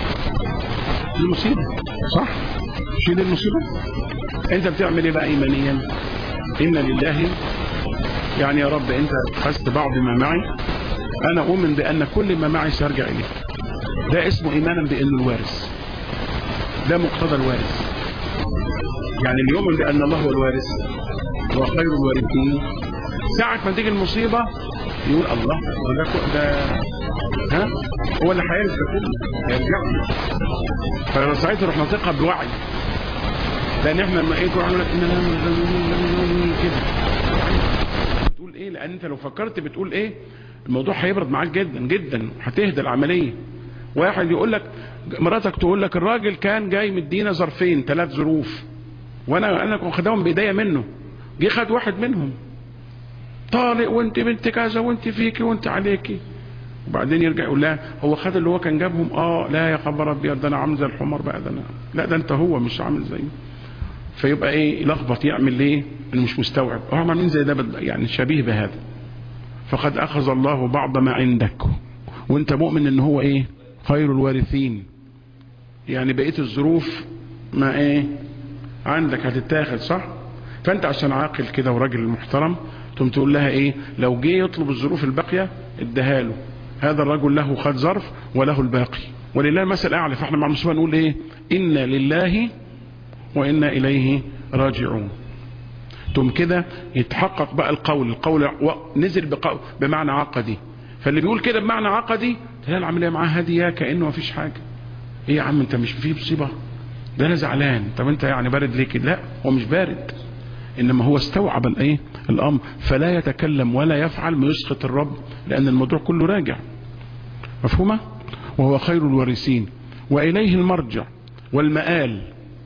دي مصيبه صح شيل المصيبه انت بتعمل ايه بقى ايمانيا ان لله يعني يا رب انت اخذت بعض ما معي انا اؤمن بان كل ما معي سيرجع اليه ده اسمه ايمانا بانه الوارث ده مقتضى الوارث يعني اللي يؤمن بان الله هو الوارث هو خير الوارثين ساعة ما تيجي المصيبة يقول الله ده ده ها هو اللي هيرث ده كله هيرجع فساعتها نروح نطيقها بوعي لان احنا لما ايه تروح نقول كده بتقول ايه لان انت لو فكرت بتقول ايه الموضوع هيبرد معاك جدا جدا هتهدى العمليه واحد يقول لك مراتك تقول لك الراجل كان جاي مدينا ظرفين ثلاث ظروف وانا انا كنت خدهم بايديا منه جه خد واحد منهم طالق وانت بنت كذا وانت فيكي وانت عليكي وبعدين يرجع يقول لا هو خد اللي هو كان جابهم اه لا يا خبر ابيض ده انا عامل زي الحمار بقى ده انا لا ده انت هو مش عامل زي فيبقى ايه يلخبط يعمل ايه انه مش مستوعب اه عاملين زي ده يعني شبيه بهذا فقد اخذ الله بعض ما عندك وانت مؤمن ان هو ايه خير الوارثين يعني بقيه الظروف ما ايه عندك هتتاخد صح فانت عشان عاقل كده وراجل محترم تقوم تقول لها ايه لو جه يطلب الظروف الباقيه اديها له هذا الرجل له خد ظرف وله الباقي ولله المثل الاعلى فاحنا مع المسلمين نقول ايه انا لله وانا اليه راجعون ثم كده يتحقق بقى القول القول نزل بقول بمعنى عقدي فاللي بيقول كده بمعنى عقدي تلاقي العمليه معاه هاديه كانه ما فيش حاجه ايه يا عم انت مش في مصيبه ده انا زعلان طب انت يعني بارد ليه كده لا هو مش بارد انما هو استوعب الايه الامر فلا يتكلم ولا يفعل ما يسخط الرب لان الموضوع كله راجع مفهومه وهو خير الوارثين واليه المرجع والمآل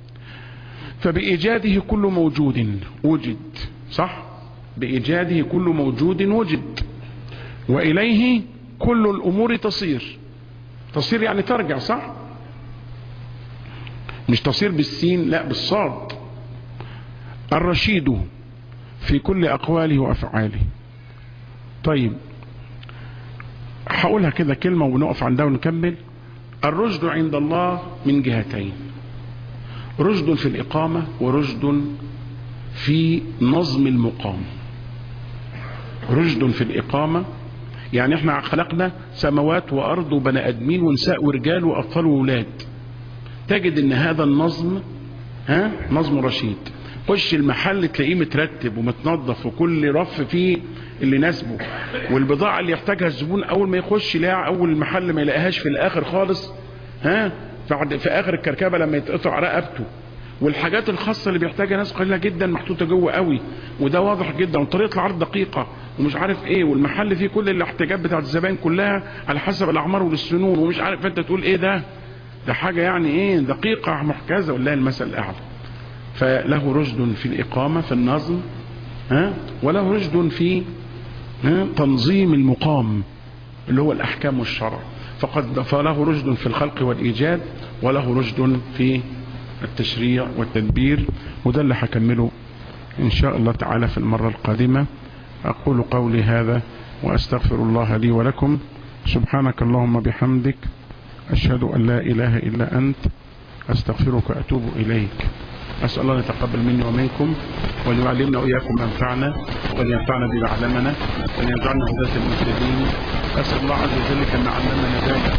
فبإيجاده كل موجود وجد صح بإيجاده كل موجود وجد وإليه كل الأمور تصير تصير يعني ترجع صح مش تصير بالسين لا بالصاد الرشيد في كل أقواله وأفعاله طيب هقولها كده كلمة ونقف عندها ونكمل الرشد عند الله من جهتين رشد في الإقامة ورشد في نظم المقام رشد في الإقامة يعني احنا خلقنا سماوات وأرض وبني أدمين ونساء ورجال وأطفال وولاد تجد ان هذا النظم ها نظم رشيد خش المحل تلاقيه مترتب ومتنظف وكل رف فيه اللي ناسبه والبضاعة اللي يحتاجها الزبون اول ما يخش يلاقي اول المحل ما يلاقيهاش في الاخر خالص ها بعد في اخر الكركبة لما يتقطع رقبته والحاجات الخاصة اللي بيحتاجها ناس قليلة جدا محطوطة جوه قوي وده واضح جدا وطريقة العرض دقيقة ومش عارف ايه والمحل فيه كل الاحتياجات بتاعت الزبائن كلها على حسب الاعمار والسنون ومش عارف انت تقول ايه ده ده حاجة يعني ايه دقيقة محكزة والله المثل الاعلى فله رشد في الإقامة في النظم ها وله رشد في ها تنظيم المقام اللي هو الأحكام والشرع فقد فله رشد في الخلق والإيجاد وله رشد في التشريع والتدبير وده اللي هكمله إن شاء الله تعالى في المرة القادمة أقول قولي هذا وأستغفر الله لي ولكم سبحانك اللهم بحمدك أشهد أن لا إله إلا أنت أستغفرك وأتوب إليك أسأل الله أن يتقبل مني ومنكم وأن يعلمنا وإياكم ما ينفعنا وأن ينفعنا بما علمنا وأن يجعلنا هداة المهتدين أسأل الله عز وجل كما علمنا ذلك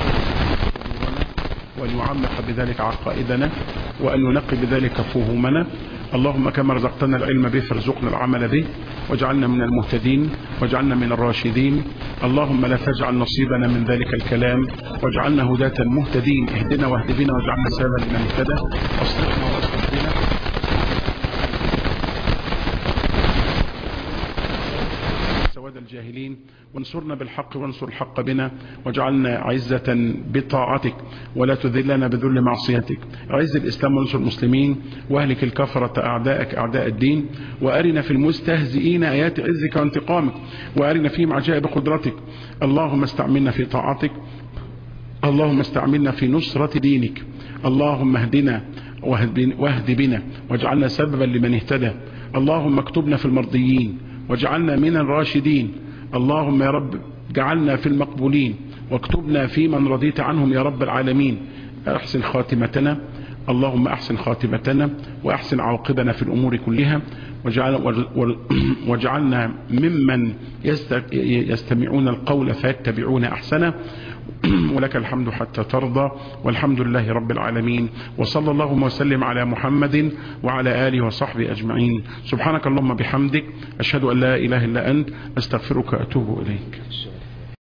وأن يعمق بذلك عقائدنا وأن ينقي بذلك فهومنا اللهم كما رزقتنا العلم به فارزقنا العمل به واجعلنا من المهتدين واجعلنا من الراشدين اللهم لا تجعل نصيبنا من ذلك الكلام واجعلنا هداة مهتدين اهدنا واهد بنا واجعلنا سببا لمن اهتدى اصلحنا واصلح بنا سواد الجاهلين وانصرنا بالحق وانصر الحق بنا واجعلنا عزة بطاعتك ولا تذلنا بذل معصيتك عز الإسلام وانصر المسلمين واهلك الكفرة أعداءك أعداء الدين وأرنا في المستهزئين آيات عزك وانتقامك وأرنا فيهم عجائب قدرتك اللهم استعملنا في طاعتك اللهم استعملنا في نصرة دينك اللهم اهدنا واهد بنا واجعلنا سببا لمن اهتدى اللهم اكتبنا في المرضيين واجعلنا من الراشدين اللهم يا رب جعلنا في المقبولين واكتبنا في من رضيت عنهم يا رب العالمين احسن خاتمتنا اللهم احسن خاتمتنا واحسن عواقبنا في الامور كلها وجعل وجعلنا ممن يستمعون القول فيتبعون احسنه ولك الحمد حتى ترضى والحمد لله رب العالمين وصلى الله وسلم على محمد وعلى آله وصحبه أجمعين سبحانك اللهم بحمدك أشهد أن لا إله إلا أنت أستغفرك وأتوب إليك